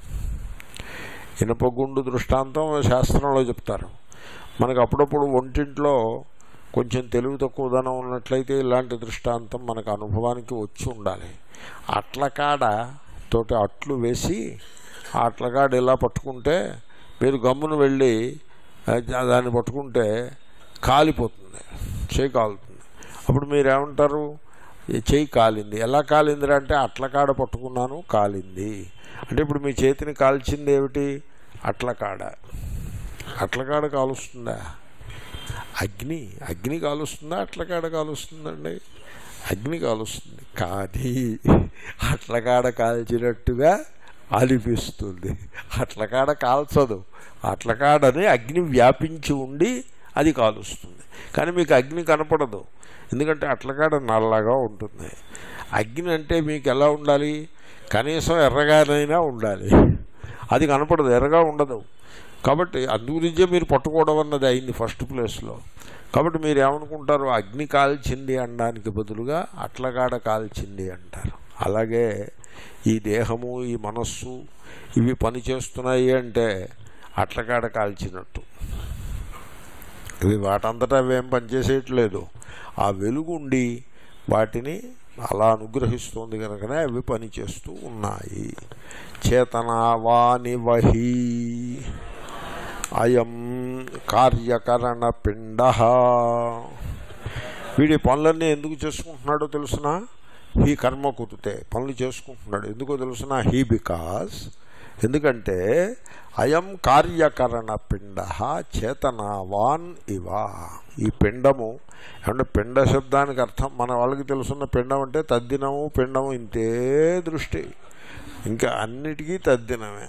ఇనప గుండు దృష్టాంతం శాస్త్రంలో చెప్తారు మనకు అప్పుడప్పుడు ఒంటింట్లో కొంచెం తెలివి తక్కువదనం ఉన్నట్లయితే ఇలాంటి దృష్టాంతం మనకు అనుభవానికి వచ్చి ఉండాలి అట్లకాడ తోటి అట్లు వేసి ఆ అట్లకాడ ఇలా పట్టుకుంటే మీరు గమ్మును వెళ్ళి ఆ, దాన్ని పట్టుకుంటే కాలిపోతుంది చేయి కాలుతుంది అప్పుడు మీరు ఏమంటారు ఈ చేయి కాలింది ఎలా కాలిందిరా అంటే అట్లకాడ పట్టుకున్నాను కాలింది అంటే ఇప్పుడు మీ చేతిని కాల్చింది ఏమిటి అట్లకాడ అట్లకాడ కాలుస్తుందా అగ్ని అగ్ని కాలుస్తుందా అట్లకాడ కాలుస్తుందండి అగ్ని కాలుస్తుంది కానీ అట్లకాడ కాల్చినట్టుగా అనిపిస్తుంది అట్లకాడ కాల్చదు అట్లకాడని అగ్ని వ్యాపించి ఉండి అది కాలుస్తుంది కానీ మీకు అగ్ని కనపడదు ఎందుకంటే అట్లకాడ నల్లగా ఉంటుంది అగ్ని అంటే మీకు ఎలా ఉండాలి కనీసం ఎర్రగానైనా ఉండాలి అది కనపడదు ఎర్రగా ఉండదు కాబట్టి అందుగురించే మీరు పట్టుకోవడం అన్నది అయింది ఫస్ట్ ప్లేస్లో కాబట్టి మీరు ఏమనుకుంటారు అగ్ని కాల్చింది అనడానికి బదులుగా అట్లగాడ కాల్చింది అంటారు అలాగే ఈ దేహము ఈ మనస్సు ఇవి పని చేస్తున్నాయి అంటే అట్లకాడ కాల్చినట్టు ఇవి వాటంతటా అవేం పనిచేసేయట్లేదు ఆ వెలుగుండి వాటిని అలా అనుగ్రహిస్తోంది కనుకనే అవి పనిచేస్తూ ఉన్నాయి చేతనావాని వహి అయం కార్యకరణ పిండ వీడి పనులన్నీ ఎందుకు చేసుకుంటున్నాడో తెలుసిన హీ కర్మ కుదితే పనులు చేసుకుంటున్నాడు ఎందుకో తెలుసిన హీ బికాస్ ఎందుకంటే అయం కార్యకరణ పిండ చేతనావాన్ ఇవ ఈ పిండము ఏమంటే పిండ శబ్దానికి అర్థం మన వాళ్ళకి తెలుసున్న పిండం అంటే తద్దినము పిండము ఇంతే దృష్టి ఇంకా అన్నిటికీ తద్దినమే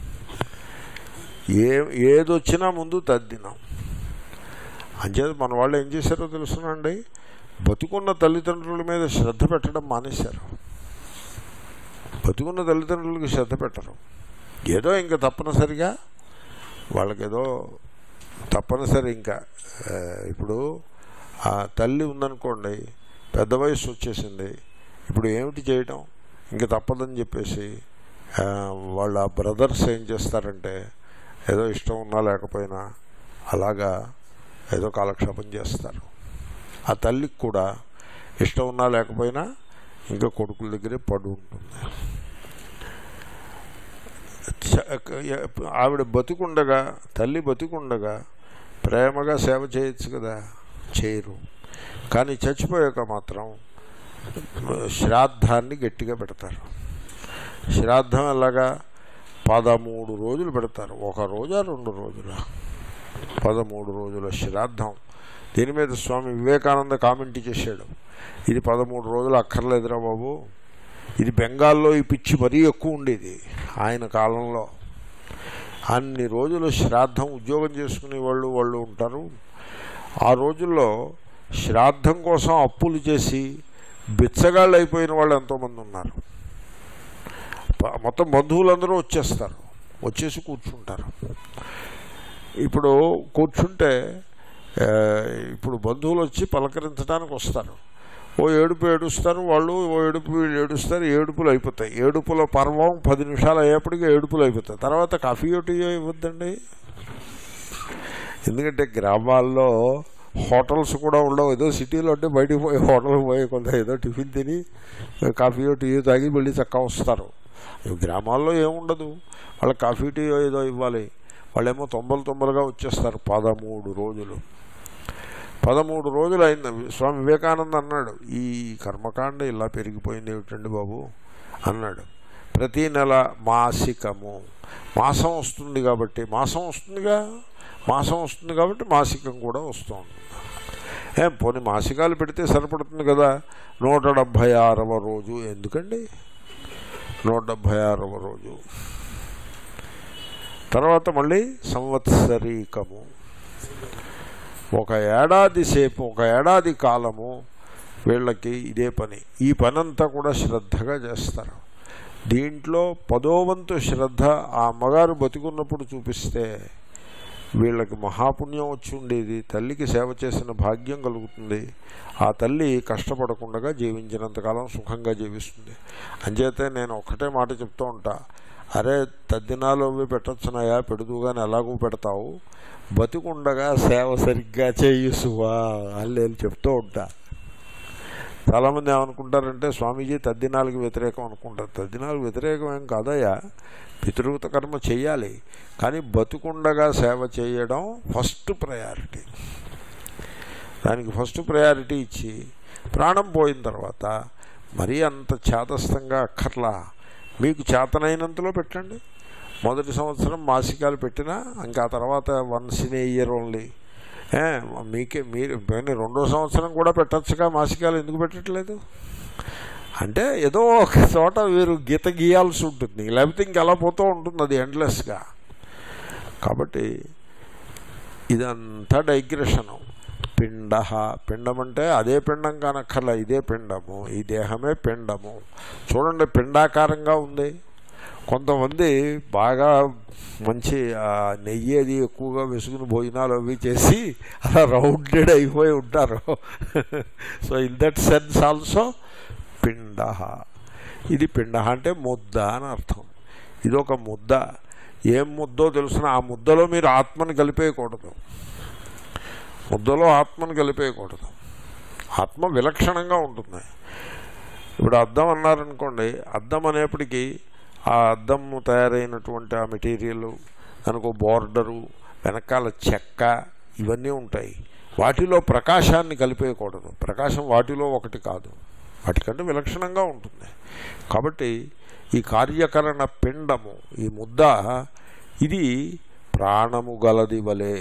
ఏ ఏదొచ్చినా ముందు తద్దినం అంచేది మన వాళ్ళు ఏం చేశారో తెలుసునండి బతుకున్న తల్లిదండ్రుల మీద శ్రద్ధ పెట్టడం మానేశారు బతుకున్న తల్లిదండ్రులకి శ్రద్ధ పెట్టరు ఏదో ఇంకా తప్పనిసరిగా వాళ్ళకేదో తప్పనిసరి ఇంకా ఆ, ఇప్పుడు ఆ తల్లి ఉందనుకోండి పెద్ద వయసు వచ్చేసింది ఇప్పుడు ఏమిటి చేయటం ఇంకా తప్పదని చెప్పేసి ఆ, వాళ్ళ బ్రదర్స్ ఏం చేస్తారంటే ఏదో ఇష్టం ఉన్నా లేకపోయినా అలాగా ఏదో కాలక్షేపం చేస్తారు ఆ తల్లికి కూడా ఇష్టం ఉన్నా లేకపోయినా ఇంకా కొడుకుల దగ్గరే పడు ఉంటుంది చ- ఆవిడ బతికుండగా తల్లి బతికుండగా ప్రేమగా సేవ చేయొచ్చు కదా చేయరు కానీ చచ్చిపోయాక మాత్రం శ్రాద్ధాన్ని గట్టిగా పెడతారు శ్రాద్ధం ఎలాగా పదమూడు రోజులు పెడతారు ఒక రోజా రెండు రోజులా పదమూడు రోజుల శ్రాద్ధం దీని మీద స్వామి వివేకానంద కామెంట్ చేశాడు ఇది పదమూడు రోజులు అక్కర్లేదురా బాబు ఇది బెంగాల్లో ఈ పిచ్చి మరీ ఎక్కువ ఉండేది ఆయన కాలంలో అన్ని రోజులు శ్రాద్ధం ఉద్యోగం చేసుకునే వాళ్ళు వాళ్ళు ఉంటారు ఆ రోజుల్లో శ్రాద్ధం కోసం అప్పులు చేసి బిచ్చగాళ్ళు అయిపోయిన వాళ్ళు ఎంతోమంది ఉన్నారు ప- మొత్తం బంధువులందరూ వచ్చేస్తారు వచ్చేసి కూర్చుంటారు ఇప్పుడు కూర్చుంటే ఆ, ఇప్పుడు బంధువులు వచ్చి పలకరించడానికి వస్తారు ఓ ఏడుపు ఏడుస్తారు వాళ్ళు ఓ ఏడుపు వీళ్ళు ఏడుస్తారు ఏడుపులు అయిపోతాయి ఏడుపుల పర్వం పది నిమిషాలు అయ్యేప్పటికీ ఏడుపులు అయిపోతాయి తర్వాత కాఫీ టీ ఇవ్వద్దండి ఎందుకంటే గ్రామాల్లో హోటల్స్ కూడా ఉండవు ఏదో సిటీలో అంటే బయటికి పోయి హోటల్కి పోయి కొంత ఏదో టిఫిన్ తిని కాఫీ టీ తాగి మళ్ళీ చక్కగా వస్తారు ఈ గ్రామాల్లో ఏముండదు వాళ్ళకి కాఫీ టీ ఏదో ఇవ్వాలి వాళ్ళేమో తొంభలు తొంభలుగా వచ్చేస్తారు పదమూడు రోజులు పదమూడు రోజులు అయింది స్వామి వివేకానంద అన్నాడు ఈ కర్మకాండ ఇలా పెరిగిపోయింది ఏమిటండి బాబు అన్నాడు ప్రతీ నెల మాసికము మాసం వస్తుంది కాబట్టి మాసం వస్తుందిగా మాసం వస్తుంది కాబట్టి మాసికం కూడా వస్తూ ఉంటుంది ఏం పోనీ మాసికాలు పెడితే సరిపడుతుంది కదా నూట డెబ్భై ఆరవ రోజు ఎందుకండి నూట డెబ్భై ఆరవ రోజు తర్వాత మళ్ళీ సంవత్సరీకము ఒక ఏడాది సేపు ఒక ఏడాది కాలము వీళ్ళకి ఇదే పని ఈ పనంతా కూడా శ్రద్ధగా చేస్తారు దీంట్లో పదోవంతు శ్రద్ధ ఆ అమ్మగారు బతికున్నప్పుడు చూపిస్తే వీళ్ళకి మహాపుణ్యం వచ్చి ఉండేది తల్లికి సేవ చేసిన భాగ్యం కలుగుతుంది ఆ తల్లి కష్టపడకుండా జీవించినంతకాలం సుఖంగా జీవిస్తుంది అంచేతే నేను ఒక్కటే మాట చెప్తూ ఉంటా అరే తద్దినాలు అవి పెట్టచ్చునాయా పెడుతూ కానీ ఎలాగూ పెడతావు బతికుండగా సేవ సరిగ్గా చేయుసువా అని నేను చెప్తూ ఉంటా చాలామంది ఏమనుకుంటారంటే స్వామీజీ తద్దినాలకు వ్యతిరేకం అనుకుంటారు తద్దినాలకు వ్యతిరేకం ఏం కాదయ్యా పితృగత కర్మ చేయాలి కానీ బతుకుండగా సేవ చేయడం ఫస్ట్ ప్రయారిటీ దానికి ఫస్ట్ ప్రయారిటీ ఇచ్చి ప్రాణం పోయిన తర్వాత మరీ అంత చేతస్థంగా అక్కర్లా మీకు చేతనైనంతలో పెట్టండి మొదటి సంవత్సరం మాసికాలు పెట్టినా ఇంకా తర్వాత once in a year only a, మీకే మీరు పోనీ రెండో సంవత్సరం కూడా పెట్టచ్చుగా మాసికాలు ఎందుకు పెట్టట్లేదు అంటే ఏదో ఒక చోట వీరు గీత గీయాల్సి ఉంటుంది లేకపోతే ఇంకెలా పోతూ ఉంటుంది అది ఎండ్లెస్గా కాబట్టి ఇదంతా డైగ్రెషను పిండ పిండం అంటే అదే పిండం కానక్కర్లా ఇదే పిండము ఈ దేహమే పిండము చూడండి పిండాకారంగా ఉంది కొంతమంది బాగా మంచి ఆ, నెయ్యి అది ఎక్కువగా వెసుకుని భోజనాలు అవి చేసి అలా రౌండెడ్ అయిపోయి ఉంటారు so in that sense also పిండ ఇది పిండ అంటే ముద్ద అని అర్థం ఇది ఒక ముద్ద ఏం ముద్దో తెలుసిన ఆ ముద్దలో మీరు ఆత్మని కలిపేయకూడదు ముద్దలో ఆత్మను కలిపేయకూడదు ఆత్మ విలక్షణంగా ఉంటుంది ఇప్పుడు అద్దం అన్నారనుకోండి అద్దం అనేప్పటికీ ఆ అద్దం తయారైనటువంటి ఆ మెటీరియల్ దానికి ఒక బోర్డరు వెనకాల చెక్క ఇవన్నీ ఉంటాయి వాటిలో ప్రకాశాన్ని కలిపేయకూడదు ప్రకాశం వాటిలో ఒకటి కాదు వాటికంటే విలక్షణంగా ఉంటుంది కాబట్టి ఈ కార్యకరణ పిండము ఈ ముద్ద ఇది ప్రాణము గలది వలె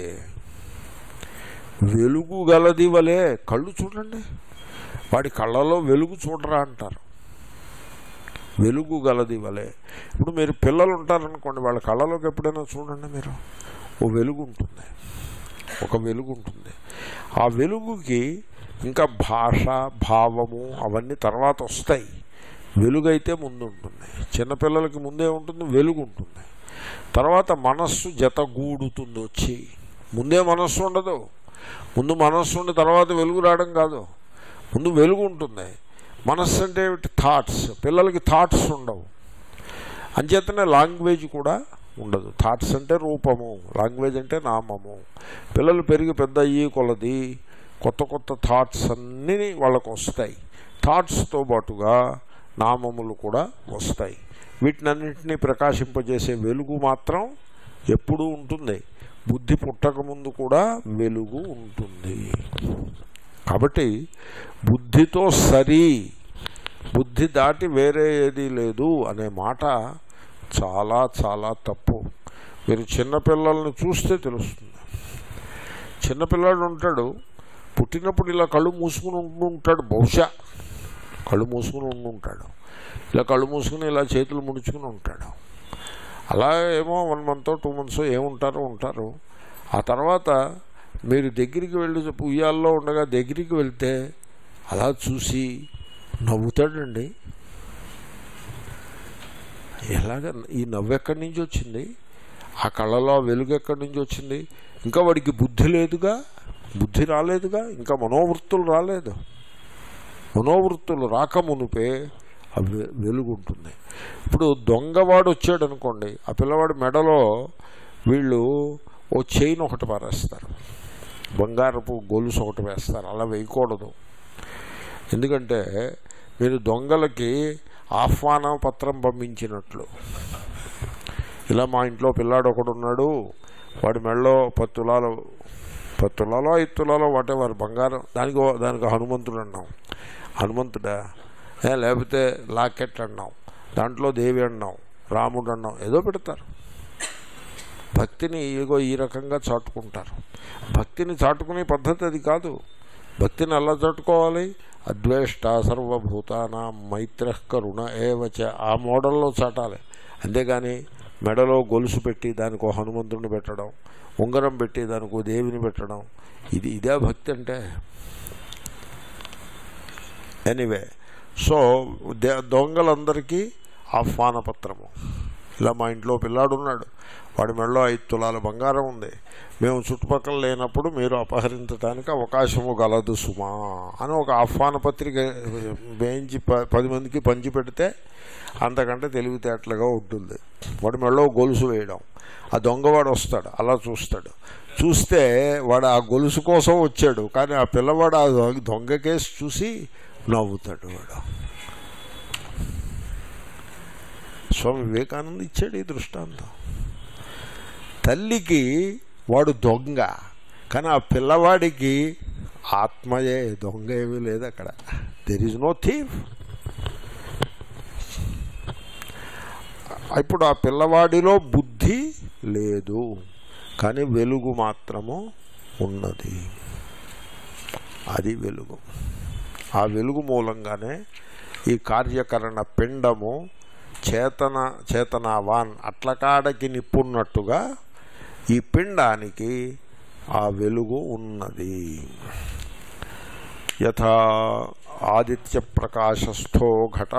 వెలుగు గలది వలె కళ్ళు చూడండి వాడి కళ్ళలో వెలుగు చూడరా అంటారు వెలుగు గలది వలె ఇప్పుడు మీరు పిల్లలు ఉంటారనుకోండి వాళ్ళ కళ్ళలోకి ఎప్పుడైనా చూడండి మీరు ఓ వెలుగు ఉంటుంది ఒక వెలుగు ఉంటుంది ఆ వెలుగుకి ఇంకా భాష భావము అవన్నీ తర్వాత వస్తాయి వెలుగైతే ముందు ఉంటుంది చిన్నపిల్లలకి ముందే ఉంటుంది వెలుగు ఉంటుంది తర్వాత మనస్సు జతగూడుతుంది వచ్చి ముందే మనస్సు ఉండదు ముందు మనస్సు ఉండి తర్వాత వెలుగు రావడం కాదు ముందు వెలుగు ఉంటుంది మనస్సు అంటే థాట్స్ పిల్లలకి థాట్స్ ఉండవు అంచేతనే లాంగ్వేజ్ కూడా ఉండదు థాట్స్ అంటే రూపము లాంగ్వేజ్ అంటే నామము పిల్లలు పెరిగి పెద్ద అయ్యి కొలది కొత్త కొత్త థాట్స్ అన్నీ వాళ్ళకు వస్తాయి థాట్స్తో పాటుగా నామములు కూడా వస్తాయి వీటినన్నింటినీ ప్రకాశింపజేసే వెలుగు మాత్రం ఎప్పుడూ ఉంటుంది బుద్ధి పుట్టకముందు కూడా వెలుగు ఉంటుంది కాబట్టి బుద్ధితో సరి బుద్ధి దాటి వేరే ఏదీ లేదు అనే మాట చాలా చాలా తప్పు మీరు చిన్నపిల్లల్ని చూస్తే తెలుస్తుంది చిన్నపిల్లాడు ఉంటాడు పుట్టినప్పుడు ఇలా కళ్ళు మూసుకుని ఉండి ఉంటాడు బహుశా కళ్ళు మూసుకుని ఉండి ఉంటాడు ఇలా కళ్ళు మూసుకుని ఇలా చేతులు ముడుచుకుని ఉంటాడు అలా ఏమో వన్ మంత్ టూ మంత్స్ ఏముంటారో ఉంటారు ఆ తర్వాత మీరు దగ్గరికి వెళ్ళి ఉయ్యాల్లో ఉండగా దగ్గరికి వెళ్తే అలా చూసి నవ్వుతాడండి ఎలాగ ఈ నవ్వు ఎక్కడి నుంచి వచ్చింది ఆ కళ్ళలో ఆ వెలుగు ఎక్కడి నుంచి వచ్చింది ఇంకా వాడికి బుద్ధి లేదుగా బుద్ధి రాలేదుగా ఇంకా మనోవృత్తులు రాలేదు మనోవృత్తులు రాకమునుపే ఆ వె- వెలుగు ఉంటుంది ఇప్పుడు దొంగవాడు వచ్చాడు అనుకోండి ఆ పిల్లవాడి మెడలో వీళ్ళు ఓ చైన్ ఒకటి పారేస్తారు బంగారపు గొలుసు ఒకటి వేస్తారు అలా వేయకూడదు ఎందుకంటే మీరు దొంగలకి ఆహ్వాన పత్రం పంపించినట్లు ఇలా మా ఇంట్లో పిల్లాడు ఒకడు ఉన్నాడు వాడి మెడలో పది తులాలు పది తులాలో ఐదు తులాలో వాటెవర్ బంగారం దానికి ఓ- దానికి హనుమంతుడు అన్నాం హనుమంతుడా ఏ, లేకపోతే లాకెట్ అన్నాం దాంట్లో దేవి అన్నాం రాముడు అన్నాం ఏదో పెడతారు భక్తిని ఇగో ఈ రకంగా చాటుకుంటారు భక్తిని చాటుకునే పద్ధతి అది కాదు భక్తిని ఎలా చాటుకోవాలి అద్వేష్ట సర్వభూతాన మైత్ర కరుణ ఏవచ ఆ మోడల్లో చాటాలి అంతేగాని మెడలో గొలుసు పెట్టి దానికి ఒక హనుమంతుడిని పెట్టడం ఉంగరం పెట్టి దానికి ఓ దేవిని పెట్టడం ఇది ఇదే భక్తి అంటే ఎనీవే సో దే- దొంగలందరికీ ఆహ్వాన పత్రము ఇలా మా ఇంట్లో పిల్లాడు ఉన్నాడు వాడి మెడలో ఐదు తులాల బంగారం ఉంది మేము చుట్టుపక్కల లేనప్పుడు మీరు అపహరించడానికి అవకాశము గలదు సుమా అని ఒక ఆహ్వాన పత్రిక వేయించి ప- పది మందికి పంచి పెడితే అంతకంటే తెలివితేటలుగా ఉంటుంది వాడి మెడలో గొలుసు వేయడం ఆ దొంగవాడు వస్తాడు అలా చూస్తాడు చూస్తే వాడు ఆ గొలుసు కోసం వచ్చాడు కానీ ఆ పిల్లవాడు ఆ దొంగ- దొంగ కేసు చూసి నవ్వుతాడు వాడు స్వామి వివేకానంద ఇచ్చాడు ఈ దృష్టాంతం తల్లికి వాడు దొంగ కానీ ఆ పిల్లవాడికి ఆత్మయే దొంగ ఏమీ లేదు అక్కడ దెర్ ఈజ్ నో థీఫ్ ఇప్పుడు ఆ పిల్లవాడిలో బుద్ధి లేదు కానీ వెలుగు మాత్రము ఉన్నది అది వెలుగు ఆ వెలుగు మూలంగానే ఈ కార్యకరణ పిండము చేతన చేతనావాన్ అట్లకాడకి నిప్పున్నట్టుగా ఈ పిండానికి ఆ వెలుగు ఉన్నది యథా ఆదిత్య ప్రకాశస్థో ఘట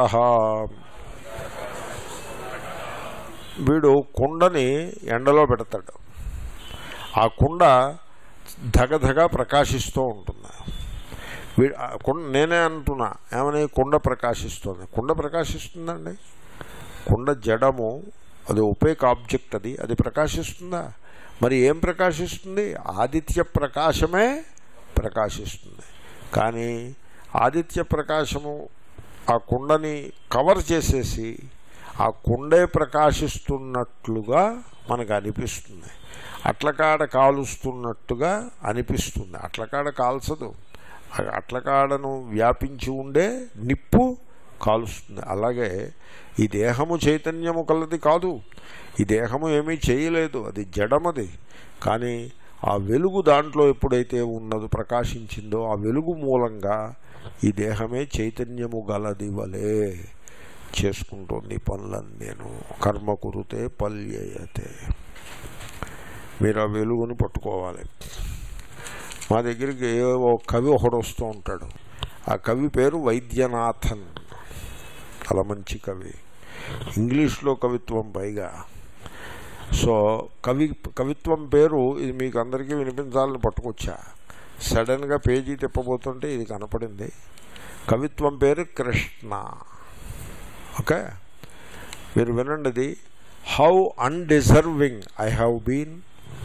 వీడు కుండని ఎండలో పెడతాడు ఆ కుండ ధగధగ ప్రకాశిస్తూ ఉంటుంది వీడు ఆ కుండ నేనే అంటున్నా ఏమని కుండ ప్రకాశిస్తుంది కుండ ప్రకాశిస్తుందండి కుండ జడము అది ఉపేక్ ఆబ్జెక్ట్ అది అది ప్రకాశిస్తుందా మరి ఏం ప్రకాశిస్తుంది ఆదిత్య ప్రకాశమే ప్రకాశిస్తుంది కానీ ఆదిత్య ప్రకాశము ఆ కుండని కవర్ చేసేసి ఆ కుండే ప్రకాశిస్తున్నట్లుగా మనకు అనిపిస్తుంది అట్లకాడ కాలుస్తున్నట్టుగా అనిపిస్తుంది అట్లకాడ కాల్చదు ఆ అట్లకాడను వ్యాపించి ఉండే నిప్పు కాలుస్తుంది అలాగే ఈ దేహము చైతన్యము కలది కాదు ఈ దేహము ఏమీ చేయలేదు అది జడమది కానీ ఆ వెలుగు దాంట్లో ఎప్పుడైతే ఉన్నదో ప్రకాశించిందో ఆ వెలుగు మూలంగా ఈ దేహమే చైతన్యము గలది వలే చేసుకుంటోంది ఈ పనులను నేను కర్మ కురితే పల్యయతే మీరు ఆ వెలుగుని పట్టుకోవాలి మా దగ్గరికి ఓ కవి ఒకడు వస్తూ ఉంటాడు ఆ కవి పేరు వైద్యనాథన్ చాలా మంచి కవి ఇంగ్లీష్లో కవిత్వం పైగా సో కవి కవిత్వం పేరు ఇది మీకు అందరికీ వినిపించాలని పట్టుకొచ్చా సడన్గా పేజీ తిప్పబోతుంటే ఇది కనపడింది కవిత్వం పేరు కృష్ణ ఓకే మీరు వినండి అది how undeserving I have been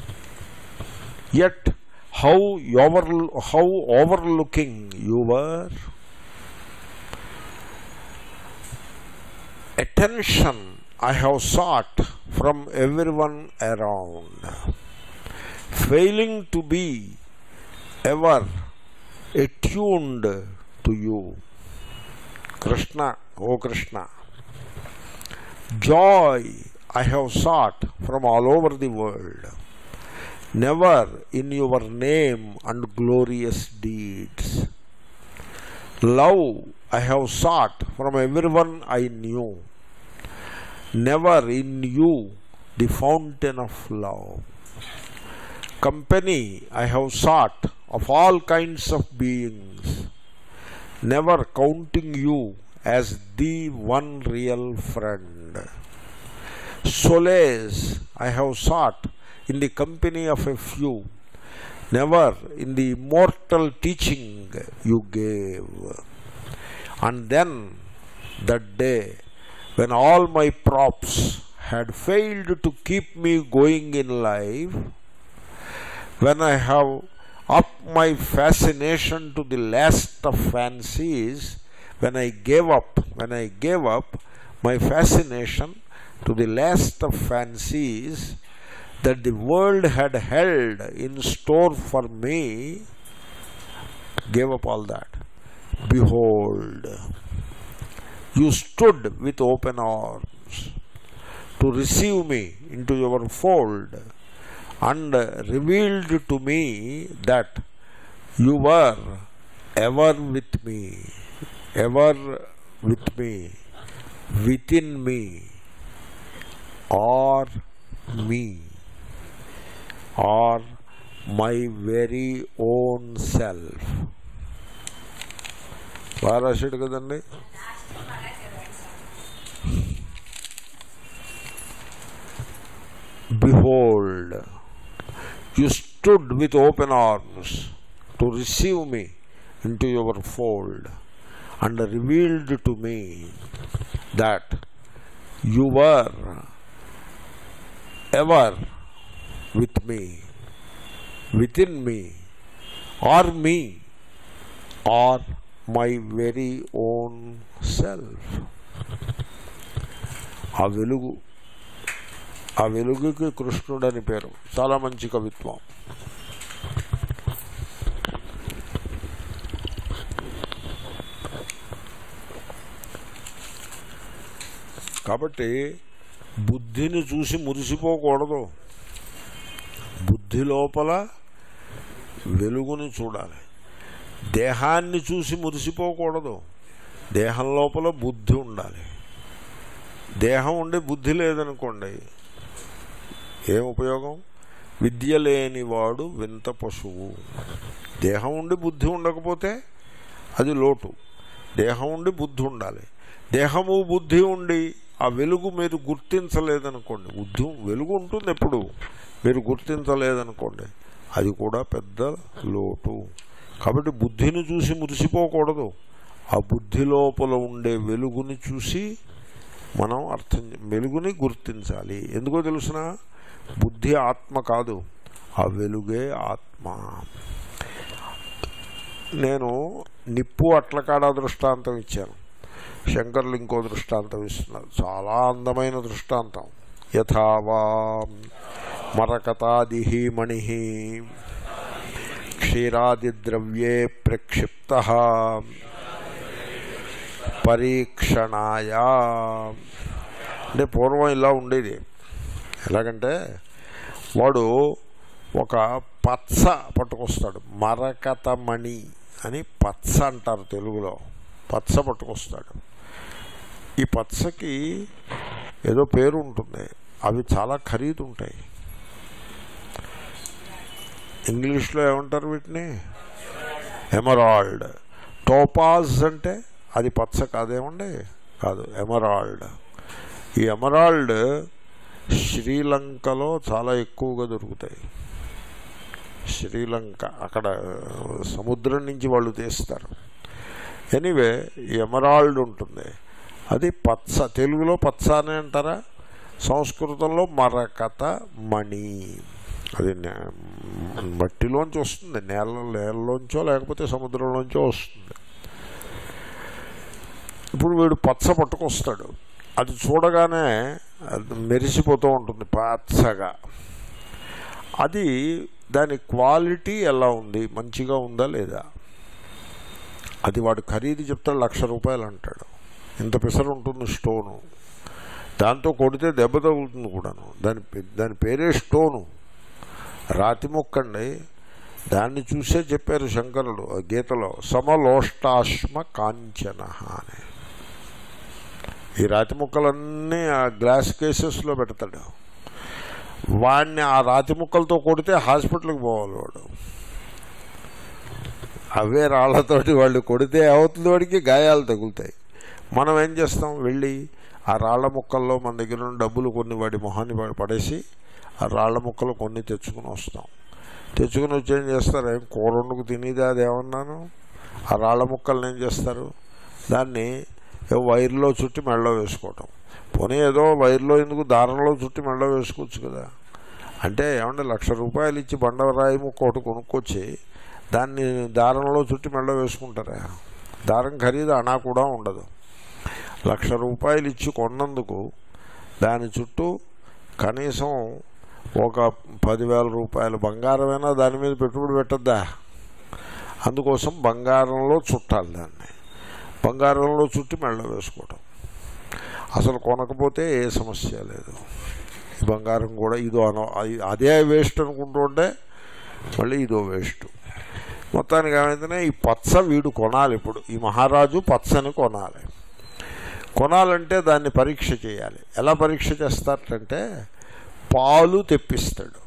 yet how over how overlooking you were attention i have sought from everyone around failing to be ever attuned to you krishna oh krishna joy i have sought from all over the world never in your name and glorious deeds. Love I have sought from everyone I knew, never in you, the fountain of love. Company I have sought of all kinds of beings, never counting you as the one real friend. Solace I have sought in the company of a few, never in the immortal teaching you gave. And then that day, when all my props had failed to keep me going in life, when I have up my fascination to the last of fancies, when I gave up, when I gave up my fascination to the last of fancies, that the world had held in store for me, gave up all that. Behold, you stood with open arms to receive me into your fold and revealed to me that you were ever with me, ever with me, within me, or me or my very own self బాగా రాశాడు కదండి behold you stood with open arms to receive me into your fold and revealed to me that you were ever with me, within me, or me, or my very own self. ఆ వెలుగు ఆ వెలుగుకి కృష్ణుడని పేరు చాలా మంచి కవిత్వం కాబట్టి బుద్ధిని చూసి మురిసిపోకూడదు బుద్ధి లోపల వెలుగుని చూడాలి దేహాన్ని చూసి మురిసిపోకూడదు దేహం లోపల బుద్ధి ఉండాలి దేహం ఉండి బుద్ధి లేదనుకోండి ఏం ఉపయోగం విద్య లేనివాడు వింత పశువు దేహం ఉండి బుద్ధి ఉండకపోతే అది లోటు దేహం ఉండి బుద్ధి ఉండాలి దేహము బుద్ధి ఉండి ఆ వెలుగు మీరు గుర్తించలేదనుకోండి బుద్ధి వెలుగు ఉంటుంది ఎప్పుడు మీరు గుర్తించలేదనుకోండి అది కూడా పెద్ద లోటు కాబట్టి బుద్ధిని చూసి మురిసిపోకూడదు ఆ బుద్ధి లోపల ఉండే వెలుగుని చూసి మనం అర్థం వెలుగుని గుర్తించాలి ఎందుకో తెలుసిన బుద్ధి ఆత్మ కాదు ఆ వెలుగే ఆత్మ నేను నిప్పు అట్లకాడ దృష్టాంతం ఇచ్చాను శంకర్లు ఇంకో దృష్టాంతం ఇస్తున్నారు చాలా అందమైన దృష్టాంతం యథావా మరకతాది మణి క్షీరాదిద్రవ్యే ప్రక్షిప్త పరీక్షణాయ అంటే పూర్వం ఇలా ఉండేది ఎలాగంటే వాడు ఒక పచ్చ పట్టుకొస్తాడు మరకతమణి అని పచ్చ అంటారు తెలుగులో పచ్చ పట్టుకొస్తాడు ఈ పచ్చకి ఏదో పేరు ఉంటుంది అవి చాలా ఖరీదు ఉంటాయి ఇంగ్లీష్లో ఏమంటారు వీటిని ఎమరాల్డ్ టోపాజ్ అంటే అది పచ్చ కాదేమండి కాదు ఎమరాల్డ్ ఈ ఎమరాల్డ్ శ్రీలంకలో చాలా ఎక్కువగా దొరుకుతాయి శ్రీలంక అక్కడ సముద్రం నుంచి వాళ్ళు తీస్తారు ఎనీవే ఈ ఎమరాల్డ్ ఉంటుంది అది పచ్చ తెలుగులో పచ్చ అని అంటారా సంస్కృతంలో మరకత మణి అది నే- మట్టిలోంచి వస్తుంది నేల నేలలోంచో లేకపోతే సముద్రంలోంచో వస్తుంది ఇప్పుడు వీడు పచ్చ పట్టుకొస్తాడు అది చూడగానే అది మెరిసిపోతూ ఉంటుంది పచ్చగా అది దాని క్వాలిటీ ఎలా ఉంది మంచిగా ఉందా లేదా అది వాడు ఖరీదు చెప్తాడు లక్ష రూపాయలు అంటాడు ఇంత పిసరు ఉంటుంది స్టోను దాంతో కొడితే దెబ్బ తగులుతుంది కూడాను దాని పే- దాని పేరే స్టోను రాతి మొక్కండి దాన్ని చూసే చెప్పారు శంకరుడు ఆ గీతలో సమలోష్టాశ్మ కాంచన అని ఈ రాతి ముక్కలన్నీ ఆ గ్లాస్ కేసెస్లో పెడతాడు వాడిని ఆ రాతి ముక్కలతో కొడితే హాస్పిటల్కి పోవాలి వాడు అవే రాళ్లతోటి వాళ్ళు కొడితే అవుతుంది వాడికి గాయాలు తగులుతాయి మనం ఏం చేస్తాం వెళ్ళి ఆ రాళ్ల ముక్కల్లో మన దగ్గర ఉన్న డబ్బులు కొన్ని వాడి మొహాన్ని ప- పడేసి ఆ రాళ్ల ముక్కలు కొన్ని తెచ్చుకుని వస్తాం తెచ్చుకుని వచ్చి ఏం చేస్తారు ఏం కూర వండుకు తినేది అది ఏమన్నాను ఆ రాళ్ల ముక్కల్ని ఏం చేస్తారు దాన్ని ఏవో వైర్లో చుట్టి మెడలో వేసుకోవటం పోనీ ఏదో వైర్లో ఎందుకు దారంలో చుట్టి మెడలో వేసుకోవచ్చు కదా అంటే ఏమంటే లక్ష రూపాయలు ఇచ్చి బండరాయి ముక్క ఒకటి కొనుక్కొచ్చి దాన్ని దారంలో చుట్టి మెడలో వేసుకుంటారా దారం ఖరీదు అనా కూడా ఉండదు లక్ష రూపాయలు ఇచ్చి కొన్నందుకు దాని చుట్టూ కనీసం ఒక పదివేల రూపాయల బంగారమైనా దాని మీద పెట్టుబడి పెట్టద్దా అందుకోసం బంగారంలో చుట్టాలి దాన్ని బంగారంలో చుట్టి మెళ్ళ వేసుకోవటం అసలు కొనకపోతే ఏ సమస్య లేదు ఈ బంగారం కూడా ఇదో అన అదే వేస్ట్ అనుకుంటూ ఉంటే మళ్ళీ ఇదో వేస్ట్ మొత్తానికి ఏమైతేనే ఈ పచ్చ వీడు కొనాలి ఇప్పుడు ఈ మహారాజు పచ్చని కొనాలి కొనాలంటే దాన్ని పరీక్ష చేయాలి ఎలా పరీక్ష చేస్తారంటే పాలు తెప్పిస్తాడు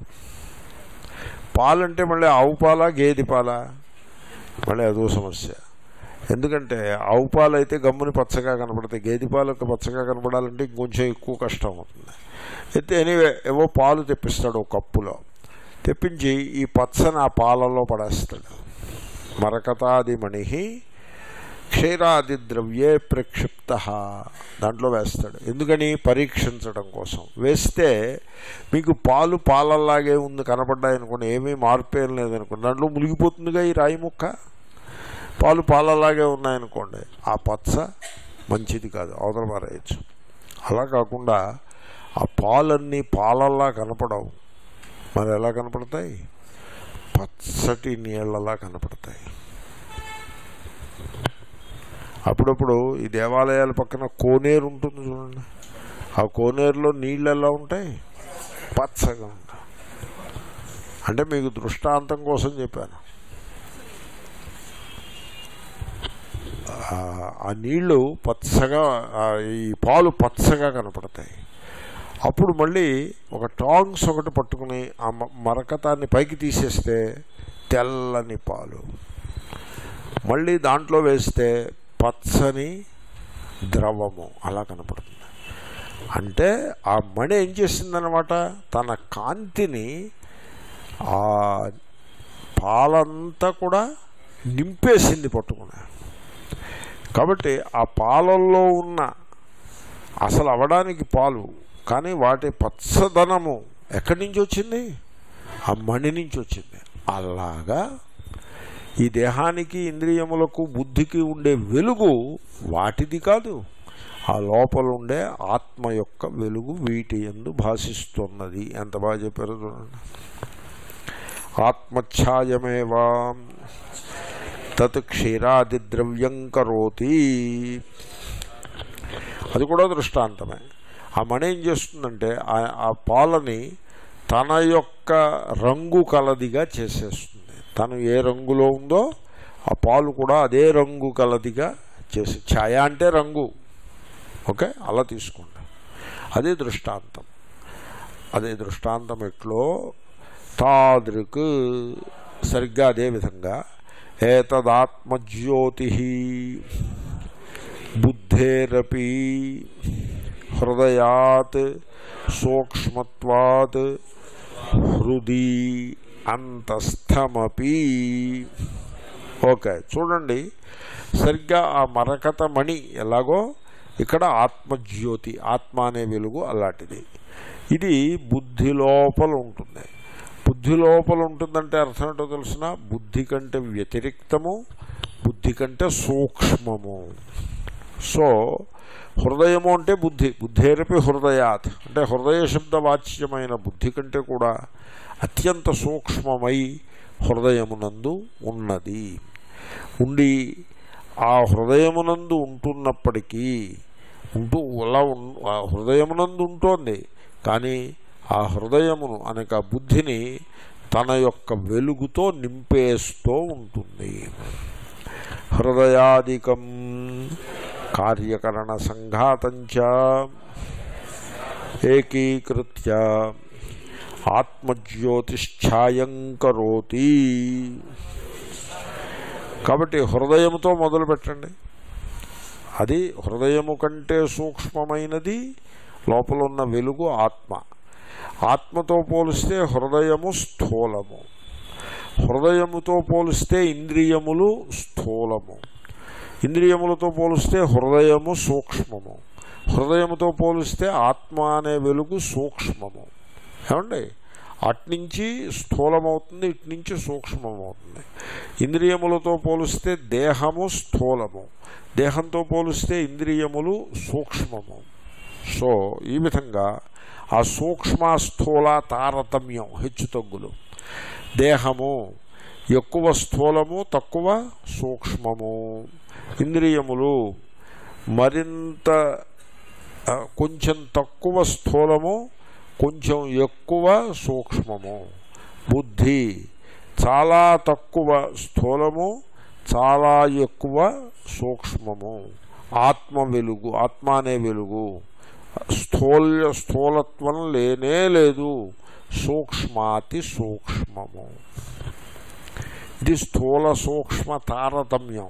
పాలు అంటే మళ్ళీ ఆవు పాల గేదె పాల మళ్ళీ అదో సమస్య ఎందుకంటే ఆవు పాలు అయితే గమ్ముని పచ్చగా కనపడతాయి గేదె పాలకు పచ్చగా కనపడాలంటే ఇంకొంచెం ఎక్కువ కష్టం అవుతుంది అయితే ఎనీవే ఏవో పాలు తెప్పిస్తాడు ఒక కప్పులో తెప్పించి ఈ పచ్చని ఆ పాలలో పడేస్తాడు మరకతాది మణి క్షీరాది ద్రవ్యే ప్రక్షిప్త దాంట్లో వేస్తాడు ఎందుకని పరీక్షించడం కోసం వేస్తే మీకు పాలు పాలల్లాగే ఉంది కనపడ్డాయనుకోండి ఏమీ మార్పు ఏం లేదనుకోండి దాంట్లో మునిగిపోతుందిగా ఈ రాయి ముక్క పాలు పాలల్లాగే ఉన్నాయనుకోండి ఆ పచ్చ మంచిది కాదు అవతల మారేయచ్చు అలా కాకుండా ఆ పాలన్నీ పాలల్లా కనపడవు మరి ఎలా కనపడతాయి పచ్చటి నీళ్ళలా కనపడతాయి అప్పుడప్పుడు ఈ దేవాలయాల పక్కన కోనేరు ఉంటుంది చూడండి ఆ కోనేరులో నీళ్ళు ఎలా ఉంటాయి పచ్చగా ఉంటాయి అంటే మీకు దృష్టాంతం కోసం చెప్పాను ఆ- ఆ నీళ్లు పచ్చగా ఆ ఈ పాలు పచ్చగా కనపడతాయి అప్పుడు మళ్ళీ ఒక టాంగ్స్ ఒకటి పట్టుకుని ఆ మ- మరకతాన్ని పైకి తీసేస్తే తెల్లని పాలు మళ్ళీ దాంట్లో వేస్తే పచ్చని ద్రవము అలా కనపడుతుంది అంటే ఆ మణి ఏం చేసిందనమాట తన కాంతిని ఆ పాలంతా కూడా నింపేసింది పట్టుకుని కాబట్టి ఆ పాలల్లో ఉన్న అసలు అవడానికి పాలు కానీ వాటి పచ్చదనము ఎక్కడి నుంచి వచ్చింది ఆ మణి నుంచి వచ్చింది అలాగా ఈ దేహానికి ఇంద్రియములకు బుద్ధికి ఉండే వెలుగు వాటిది కాదు ఆ లోపల ఉండే ఆత్మ యొక్క వెలుగు వీటి ఎందు భాషిస్తున్నది ఎంత బాగా చెప్పారు చూడండి ఆత్మఛాయమేవా తత్ క్షీరాది ద్రవ్యం కరోతి అది కూడా దృష్టాంతమే ఆ మణి ఏం చేస్తుందంటే ఆ- ఆ పాలని తన యొక్క రంగు కలదిగా చేసేస్తుంది తను ఏ రంగులో ఉందో ఆ పాలు కూడా అదే రంగు కలదిగా చేసి ఛాయ అంటే రంగు ఓకే అలా తీసుకోండి అదే దృష్టాంతం అదే దృష్టాంతం ఎట్లో తాదృక్ సరిగ్గా అదే విధంగా ఏతదాత్మజ్యోతి బుద్ధేరపి హృదయాత్ సూక్ష్మత్వాత్ హృది అంతస్థమపి ఓకే చూడండి సరిగ్గా ఆ మరకత మణి ఎలాగో ఇక్కడ ఆత్మజ్యోతి ఆత్మ అనే వెలుగు అలాంటిది ఇది బుద్ధి లోపల ఉంటుంది బుద్ధి లోపల ఉంటుందంటే అర్థం ఏంటో తెలిసిన బుద్ధి కంటే వ్యతిరిక్తము బుద్ధి కంటే సూక్ష్మము సో హృదయము అంటే బుద్ధి బుద్ధేరపి హృదయాత్ అంటే హృదయ శబ్ద వాచ్యమైన బుద్ధి కంటే కూడా అత్యంత సూక్ష్మమై హృదయమునందు ఉన్నది ఉండి ఆ హృదయమునందు ఉంటున్నప్పటికీ ఉంటూ అలా ఉన్ ఆ హృదయమునందు ఉంటోంది కానీ ఆ హృదయమును అనక బుద్ధిని తన యొక్క వెలుగుతో నింపేస్తూ ఉంటుంది హృదయాదికం కార్యకరణ సంఘాతంచ ఏకీకృత్య ఆత్మజ్యోతిష్ఛాయం కరోతి కాబట్టి హృదయముతో మొదలు పెట్టండి అది హృదయము కంటే సూక్ష్మమైనది లోపల ఉన్న వెలుగు ఆత్మ ఆత్మతో పోలిస్తే హృదయము స్థూలము హృదయముతో పోలిస్తే ఇంద్రియములు స్థూలము ఇంద్రియములతో పోలిస్తే హృదయము సూక్ష్మము హృదయముతో పోలిస్తే ఆత్మ అనే వెలుగు సూక్ష్మము ఏమండి అట్నుంచి స్థూలమవుతుంది ఇట్నుంచి సూక్ష్మమవుతుంది ఇంద్రియములతో పోలిస్తే దేహము స్థూలము దేహంతో పోలిస్తే ఇంద్రియములు సూక్ష్మము సో ఈ విధంగా ఆ సూక్ష్మ స్థూల తారతమ్యం హెచ్చుతగ్గులు దేహము ఎక్కువ స్థూలము తక్కువ సూక్ష్మము ఇంద్రియములు మరింత ఆ, కొంచెం తక్కువ స్థూలము కొంచెం ఎక్కువ సూక్ష్మము బుద్ధి చాలా తక్కువ స్థూలము చాలా ఎక్కువ సూక్ష్మము ఆత్మ వెలుగు ఆత్మ అనే వెలుగు స్థూల్య స్థూలత్వం లేనే లేదు సూక్ష్మాతి సూక్ష్మము ఇది స్థూల సూక్ష్మ తారతమ్యం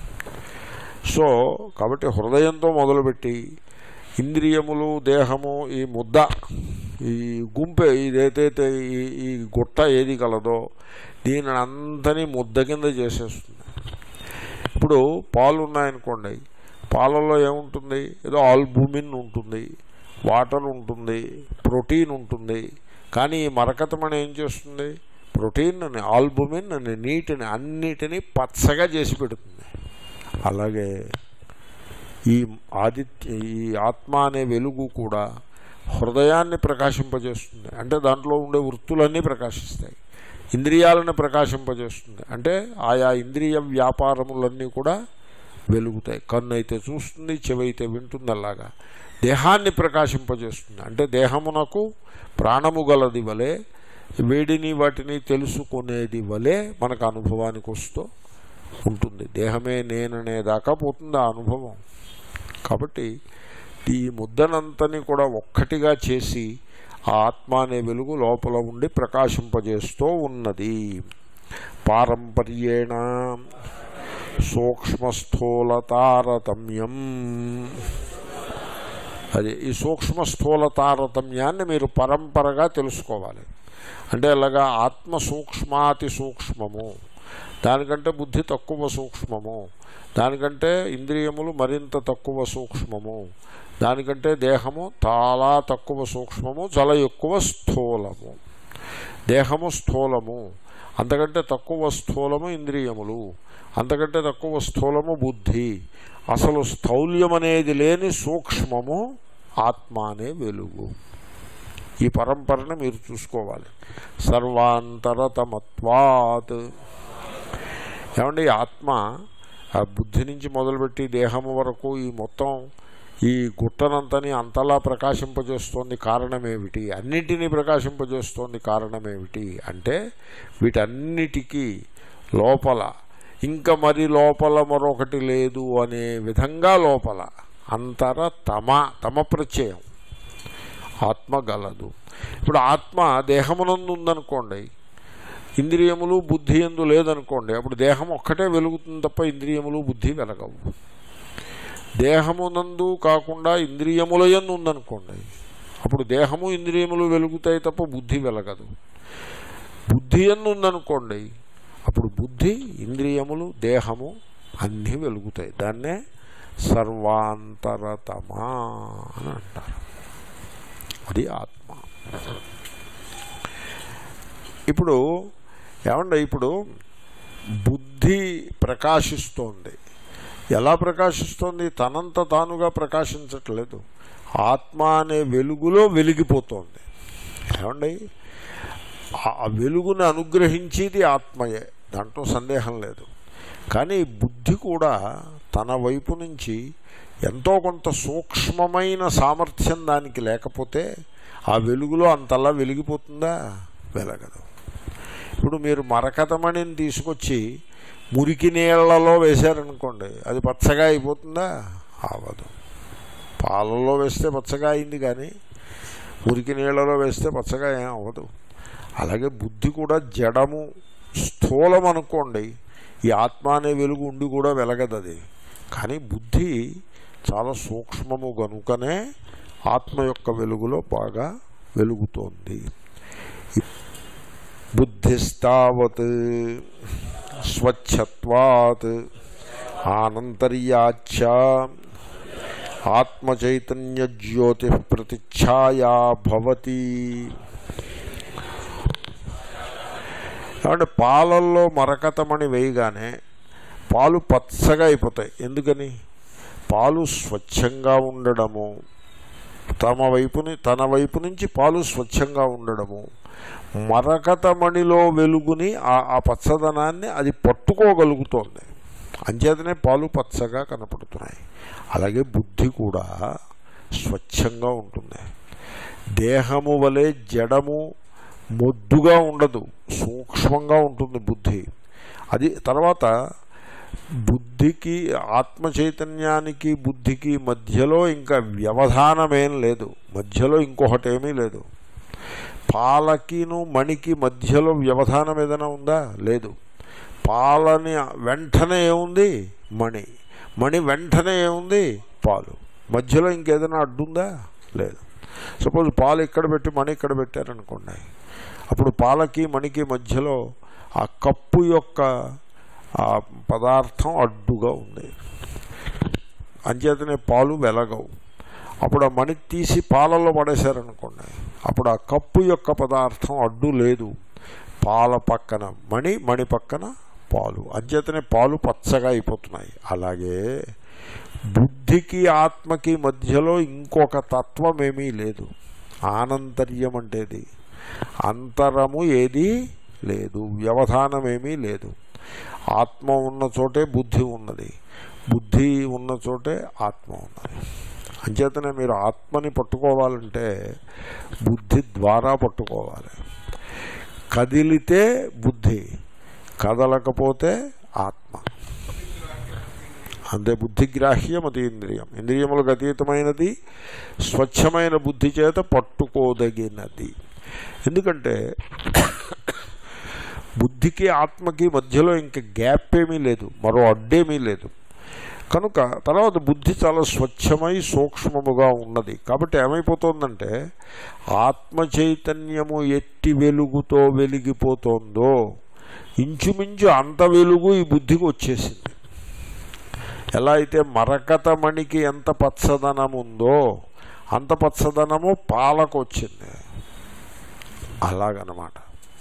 సో కాబట్టి హృదయంతో మొదలుపెట్టి ఇంద్రియములు దేహము ఈ ముద్ద ఈ గుంపె ఇదైతే ఈ ఈ గుట్ట ఏది కలదో దీని అంతని ముద్ద కింద చేసేస్తుంది ఇప్పుడు పాలు ఉన్నాయనుకోండి పాలలో ఏముంటుంది ఏదో ఆల్బుమిన్ ఉంటుంది వాటర్ ఉంటుంది ప్రోటీన్ ఉంటుంది కానీ ఈ మరకతమని ఏం చేస్తుంది ప్రోటీన్ అని ఆల్బుమిన్ అని నీటిని అన్నిటినీ పచ్చగా చేసి పెడుతుంది అలాగే ఈ ఆదిత్య ఈ ఆత్మ అనే వెలుగు కూడా హృదయాన్ని ప్రకాశింపజేస్తుంది అంటే దాంట్లో ఉండే వృత్తులన్నీ ప్రకాశిస్తాయి ఇంద్రియాలను ప్రకాశింపజేస్తుంది అంటే ఆయా ఇంద్రియ వ్యాపారములన్నీ కూడా వెలుగుతాయి కన్ను అయితే చూస్తుంది చెవి అయితే వింటుంది అలాగా దేహాన్ని ప్రకాశింపజేస్తుంది అంటే దేహమునకు ప్రాణము గలది వలె వేడిని వాటిని తెలుసుకునేది వలె మనకు అనుభవానికి వస్తూ ఉంటుంది దేహమే నేననే దాకా పోతుంది ఆ అనుభవం కాబట్టి ఈ ముద్దనంతని కూడా ఒక్కటిగా చేసి ఆ ఆత్మ అనే వెలుగు లోపల ఉండి ప్రకాశింపజేస్తూ ఉన్నది పారంపర్యేణ సూక్ష్మస్థూల తారతమ్యం అది ఈ సూక్ష్మ స్థూల తారతమ్యాన్ని మీరు పరంపరగా తెలుసుకోవాలి అంటే అలాగా ఆత్మ సూక్ష్మాతి సూక్ష్మము దానికంటే బుద్ధి తక్కువ సూక్ష్మము దానికంటే ఇంద్రియములు మరింత తక్కువ సూక్ష్మము దానికంటే దేహము చాలా తక్కువ సూక్ష్మము చాలా ఎక్కువ స్థూలము దేహము స్థూలము అంతకంటే తక్కువ స్థూలము ఇంద్రియములు అంతకంటే తక్కువ స్థూలము బుద్ధి అసలు స్థౌల్యం అనేది లేని సూక్ష్మము ఆత్మ అనే వెలుగు ఈ పరంపరను మీరు చూసుకోవాలి సర్వాంతరతమత్వాత్ ఏమండి ఈ ఆత్మ ఆ బుద్ధి నుంచి మొదలుపెట్టి దేహము వరకు ఈ మొత్తం ఈ గుట్టనంతని అంతలా ప్రకాశింపజేస్తోంది కారణమేమిటి అన్నింటినీ ప్రకాశింపజేస్తోంది కారణమేమిటి అంటే వీటన్నిటికీ లోపల ఇంకా మరి లోపల మరొకటి లేదు అనే విధంగా లోపల అంతర తమ తమ ప్రత్యయం ఆత్మ గలదు ఇప్పుడు ఆత్మ దేహమునందు ఉందనుకోండి ఇంద్రియములు బుద్ధి ఎందు లేదనుకోండి అప్పుడు దేహం ఒక్కటే వెలుగుతుంది తప్ప ఇంద్రియములు బుద్ధి వెలగవు దేహమునందు కాకుండా ఇంద్రియముల యందు ఉందనుకోండి అప్పుడు దేహము ఇంద్రియములు వెలుగుతాయి తప్ప బుద్ధి వెలగదు బుద్ధి ఎందు ఉందనుకోండి అప్పుడు బుద్ధి ఇంద్రియములు దేహము అన్నీ వెలుగుతాయి దాన్నే సర్వాంతరతమా అని అంటారు అది ఆత్మ ఇప్పుడు ఏమండి ఇప్పుడు బుద్ధి ప్రకాశిస్తోంది ఎలా ప్రకాశిస్తోంది తనంత తానుగా ప్రకాశించట్లేదు ఆత్మ అనే వెలుగులో వెలిగిపోతోంది ఏమండి ఆ ఆ వెలుగుని అనుగ్రహించేది ఆత్మయే దాంట్లో సందేహం లేదు కానీ బుద్ధి కూడా తన వైపు నుంచి ఎంతో కొంత సూక్ష్మమైన సామర్థ్యం దానికి లేకపోతే ఆ వెలుగులో అంతలా వెలిగిపోతుందా వెలగదు ఇప్పుడు మీరు మరకతమణిని తీసుకొచ్చి మురికి నీళ్లలో వేశారనుకోండి అది పచ్చగా అయిపోతుందా అవదు పాలలో వేస్తే పచ్చగా అయింది కానీ మురికి నీళ్లలో వేస్తే పచ్చగా ఏం అవ్వదు అలాగే బుద్ధి కూడా జడము స్థూలం అనుకోండి ఈ ఆత్మ అనే వెలుగు ఉండి కూడా వెలగదు అది కానీ బుద్ధి చాలా సూక్ష్మము గనుకనే ఆత్మ యొక్క వెలుగులో బాగా వెలుగుతోంది బుద్ధిస్తావత్ స్వచ్ఛత్వాత్ ఆనంతర్యాచ ఆత్మచైతన్య జ్యోతి ప్రతిఛాయా భవతి కాబట్టి పాలల్లో మరకతమని వేయగానే పాలు పచ్చగా అయిపోతాయి ఎందుకని పాలు స్వచ్ఛంగా ఉండడము తమ వైపుని తన వైపు నుంచి పాలు స్వచ్ఛంగా ఉండడము మరకతమణిలో వెలుగుని ఆ ఆ పచ్చదనాన్ని అది పట్టుకోగలుగుతోంది అంచేతనే పాలు పచ్చగా కనపడుతున్నాయి అలాగే బుద్ధి కూడా స్వచ్ఛంగా ఉంటుంది దేహము వలె జడము మొద్దుగా ఉండదు సూక్ష్మంగా ఉంటుంది బుద్ధి అది తర్వాత బుద్ధికి ఆత్మ చైతన్యానికి బుద్ధికి మధ్యలో ఇంకా వ్యవధానమేం లేదు మధ్యలో ఇంకొకటి ఏమీ లేదు పాలకిను మణికి మధ్యలో వ్యవధానం ఏదైనా ఉందా లేదు పాలని వెంటనే ఏముంది మణి మణి వెంటనే ఏముంది పాలు మధ్యలో ఇంకేదైనా అడ్డుందా లేదు సపోజ్ పాలు ఇక్కడ పెట్టి మణి ఇక్కడ పెట్టారనుకోండి అప్పుడు పాలకి మణికి మధ్యలో ఆ కప్పు యొక్క ఆ పదార్థం అడ్డుగా ఉంది అంచేతనే పాలు వెలగవు అప్పుడు ఆ మణి తీసి పాలలో పడేశారనుకోండి అప్పుడు ఆ కప్పు యొక్క పదార్థం అడ్డు లేదు పాల పక్కన మణి మణి పక్కన పాలు అంచేతనే పాలు పచ్చగా అయిపోతున్నాయి అలాగే బుద్ధికి ఆత్మకి మధ్యలో ఇంకొక తత్వం ఏమీ లేదు ఆనంతర్యం అంటేది అంతరము ఏదీ లేదు వ్యవధానం ఏమీ లేదు ఆత్మ ఉన్న చోటే బుద్ధి ఉన్నది బుద్ధి ఉన్న చోటే ఆత్మ ఉన్నది అంచేతనే మీరు ఆత్మని పట్టుకోవాలంటే బుద్ధి ద్వారా పట్టుకోవాలి కదిలితే బుద్ధి కదలకపోతే ఆత్మ అంతే బుద్ధిగ్రాహ్యం అది ఇంద్రియం ఇంద్రియములకు అతీతమైనది స్వచ్ఛమైన బుద్ధి చేత పట్టుకోదగినది ఎందుకంటే బుద్ధికి ఆత్మకి మధ్యలో ఇంక గ్యాప్ ఏమీ లేదు మరో అడ్డేమీ లేదు కనుక తర్వాత బుద్ధి చాలా స్వచ్ఛమై సూక్ష్మముగా ఉన్నది కాబట్టి ఏమైపోతుందంటే ఆత్మ చైతన్యము ఎట్టి వెలుగుతో వెలిగిపోతోందో ఇంచుమించు అంత వెలుగు ఈ బుద్ధికి వచ్చేసింది ఎలా అయితే మరకతమణికి ఎంత పచ్చదనం ఉందో అంత పచ్చదనము పాలకు వచ్చింది అలాగనమాట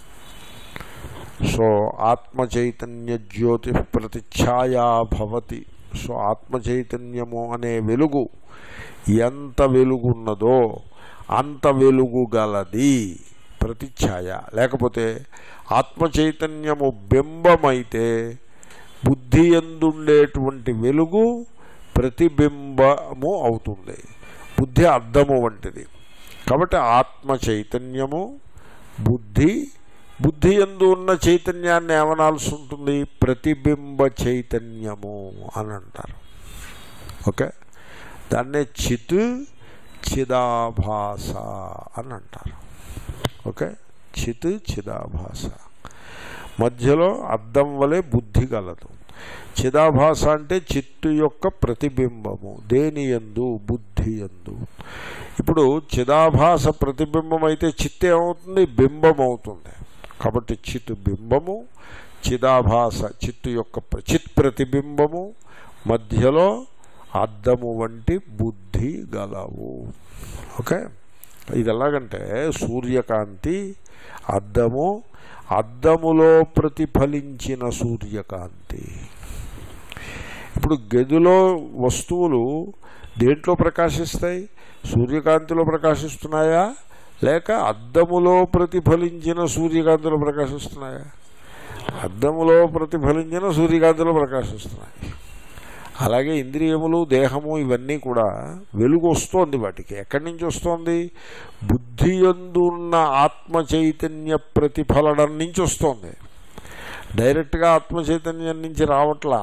సో ఆత్మ చైతన్య జ్యోతి ప్రతిఛాయా భవతి సో ఆత్మ చైతన్యము అనే వెలుగు ఎంత వెలుగున్నదో అంత వెలుగు గలది ప్రతిఛాయ లేకపోతే ఆత్మ చైతన్యము బింబమైతే బుద్ధి ఎందుండేటువంటి వెలుగు ప్రతిబింబము అవుతుంది బుద్ధి అద్దము వంటిది కాబట్టి ఆత్మ చైతన్యము బుద్ధి బుద్ధి ఎందు ఉన్న చైతన్యాన్ని ఏమనాల్సి ఉంటుంది ప్రతిబింబ చైతన్యము అని అంటారు ఓకే దాన్నే చిత్ చిదాభాస అని అంటారు ఓకే చిత్ చిదాభాస మధ్యలో అద్దం వలె బుద్ధి గలదు చిదాభాస అంటే చిత్తు యొక్క ప్రతిబింబము దేని ఎందు బుద్ధి ఎందు ఇప్పుడు చిదాభాస ప్రతిబింబం అయితే చిత్ ఏమవుతుంది బింబం అవుతుంది కాబట్టి చిత్ బింబము చిదాభాస చిత్తు యొక్క ప్ర- చిత్ ప్రతిబింబము మధ్యలో అద్దము వంటి బుద్ధి గలవు ఓకే ఇది ఎలాగంటే సూర్యకాంతి అద్దము అద్దములో ప్రతిఫలించిన సూర్యకాంతి ఇప్పుడు గదిలో వస్తువులు దేంట్లో ప్రకాశిస్తాయి సూర్యకాంతిలో ప్రకాశిస్తున్నాయా లేక అద్దములో ప్రతిఫలించిన సూర్యకాంతిలో ప్రకాశిస్తున్నాయా అద్దములో ప్రతిఫలించిన సూర్యకాంతిలో ప్రకాశిస్తున్నాయి అలాగే ఇంద్రియములు దేహము ఇవన్నీ కూడా వెలుగు వస్తోంది వాటికి ఎక్కడి నుంచి వస్తోంది బుద్ధి ఉన్న ఆత్మ చైతన్య ప్రతిఫలనం నుంచి వస్తోంది డైరెక్ట్గా ఆత్మ చైతన్యం నుంచి రావట్లా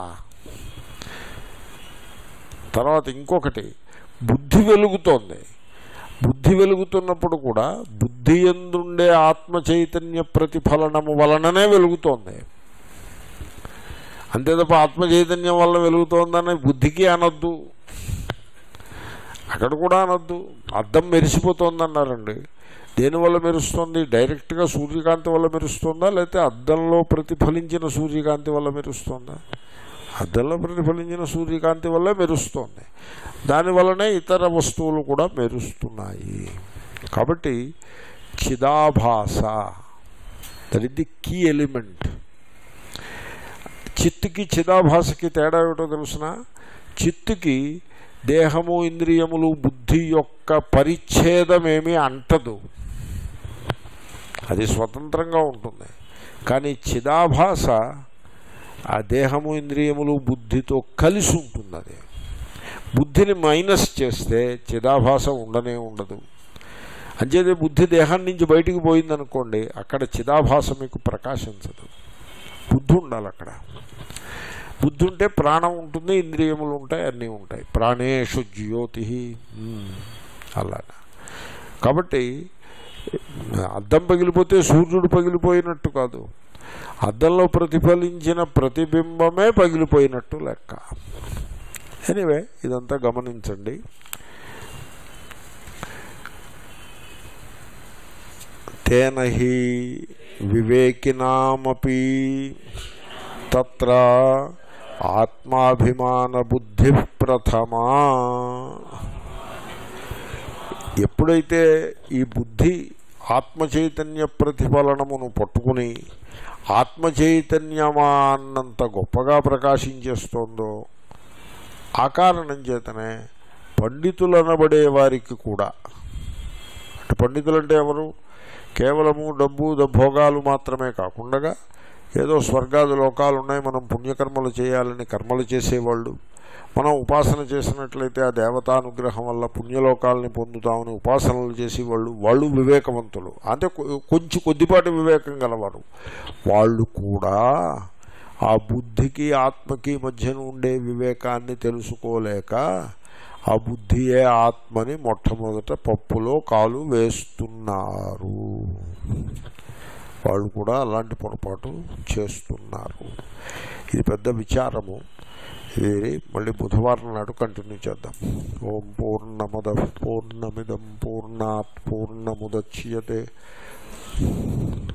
తర్వాత ఇంకొకటి బుద్ధి వెలుగుతోంది బుద్ధి వెలుగుతున్నప్పుడు కూడా బుద్ధి ఎందుండే ఆత్మ చైతన్య ప్రతిఫలనము వలననే వెలుగుతోంది అంతే తప్ప ఆత్మ చైతన్యం వల్ల వెలుగుతోందని బుద్ధికి అనొద్దు అక్కడ కూడా అనొద్దు అద్దం మెరిసిపోతోందన్నారండి దేనివల్ల మెరుస్తుంది డైరెక్ట్గా సూర్యకాంతి వల్ల మెరుస్తుందా లేకపోతే అద్దంలో ప్రతిఫలించిన సూర్యకాంతి వల్ల మెరుస్తుందా అద్దంలో ప్రతిఫలించిన సూర్యకాంతి వల్ల మెరుస్తోంది దానివల్లనే ఇతర వస్తువులు కూడా మెరుస్తున్నాయి కాబట్టి చిదాభాస that is the key element చిత్తుకి చిదాభాసకి తేడా ఏమిటో తెలుసిన చిత్తుకి దేహము ఇంద్రియములు బుద్ధి యొక్క పరిచ్ఛేదమేమీ అంటదు అది స్వతంత్రంగా ఉంటుంది కానీ చిదాభాస ఆ దేహము ఇంద్రియములు బుద్ధితో కలిసి ఉంటుంది అది బుద్ధిని మైనస్ చేస్తే చిదాభాస ఉండనే ఉండదు అంచేతే బుద్ధి దేహం నుంచి బయటికి పోయిందనుకోండి అక్కడ చిదాభాస మీకు ప్రకాశించదు బుద్ధి ఉండాలి అక్కడ బుద్ధి ఉంటే ప్రాణం ఉంటుంది ఇంద్రియములు ఉంటాయి అన్నీ ఉంటాయి ప్రాణేషు జ్యోతి మ్మ్. అలాగా కాబట్టి అద్దం పగిలిపోతే సూర్యుడు పగిలిపోయినట్టు కాదు అద్దంలో ప్రతిఫలించిన ప్రతిబింబమే పగిలిపోయినట్టు లెక్క ఎనీవే ఇదంతా గమనించండి తేన హి వివేకినామపి తత్ర ఆత్మాభిమాన బుద్ధి ప్రథమా ఎప్పుడైతే ఈ బుద్ధి ఆత్మచైతన్య ప్రతిఫలనమును పట్టుకుని ఆత్మచైతన్యమా అన్నంత గొప్పగా ప్రకాశించేస్తోందో ఆ కారణం చేతనే పండితులనబడే వారికి కూడా అంటే పండితులు అంటే ఎవరు కేవలము డబ్బు ద- భోగాలు మాత్రమే కాకుండా ఏదో స్వర్గాది లోకాలు ఉన్నాయి మనం పుణ్యకర్మలు చేయాలని కర్మలు చేసేవాళ్ళు మనం ఉపాసన చేసినట్లయితే ఆ దేవతానుగ్రహం వల్ల పుణ్యలోకాలని పొందుతామని ఉపాసనలు చేసేవాళ్ళు వాళ్ళు వివేకవంతులు అంటే కొ- కొంచెం కొద్దిపాటి వివేకం గలవారు వాళ్ళు కూడా ఆ బుద్ధికి ఆత్మకి మధ్యన ఉండే వివేకాన్ని తెలుసుకోలేక ఆ బుద్ధియే ఆత్మని మొట్టమొదట పప్పులో కాలు వేస్తున్నారు వాళ్ళు కూడా అలాంటి పొరపాటు చేస్తున్నారు ఇది పెద్ద విచారము ఇది మళ్ళీ బుధవారం నాడు కంటిన్యూ చేద్దాం ఓం పూర్ణమద పూర్ణమిదం పూర్ణాత్ పూర్ణముదచ్యతే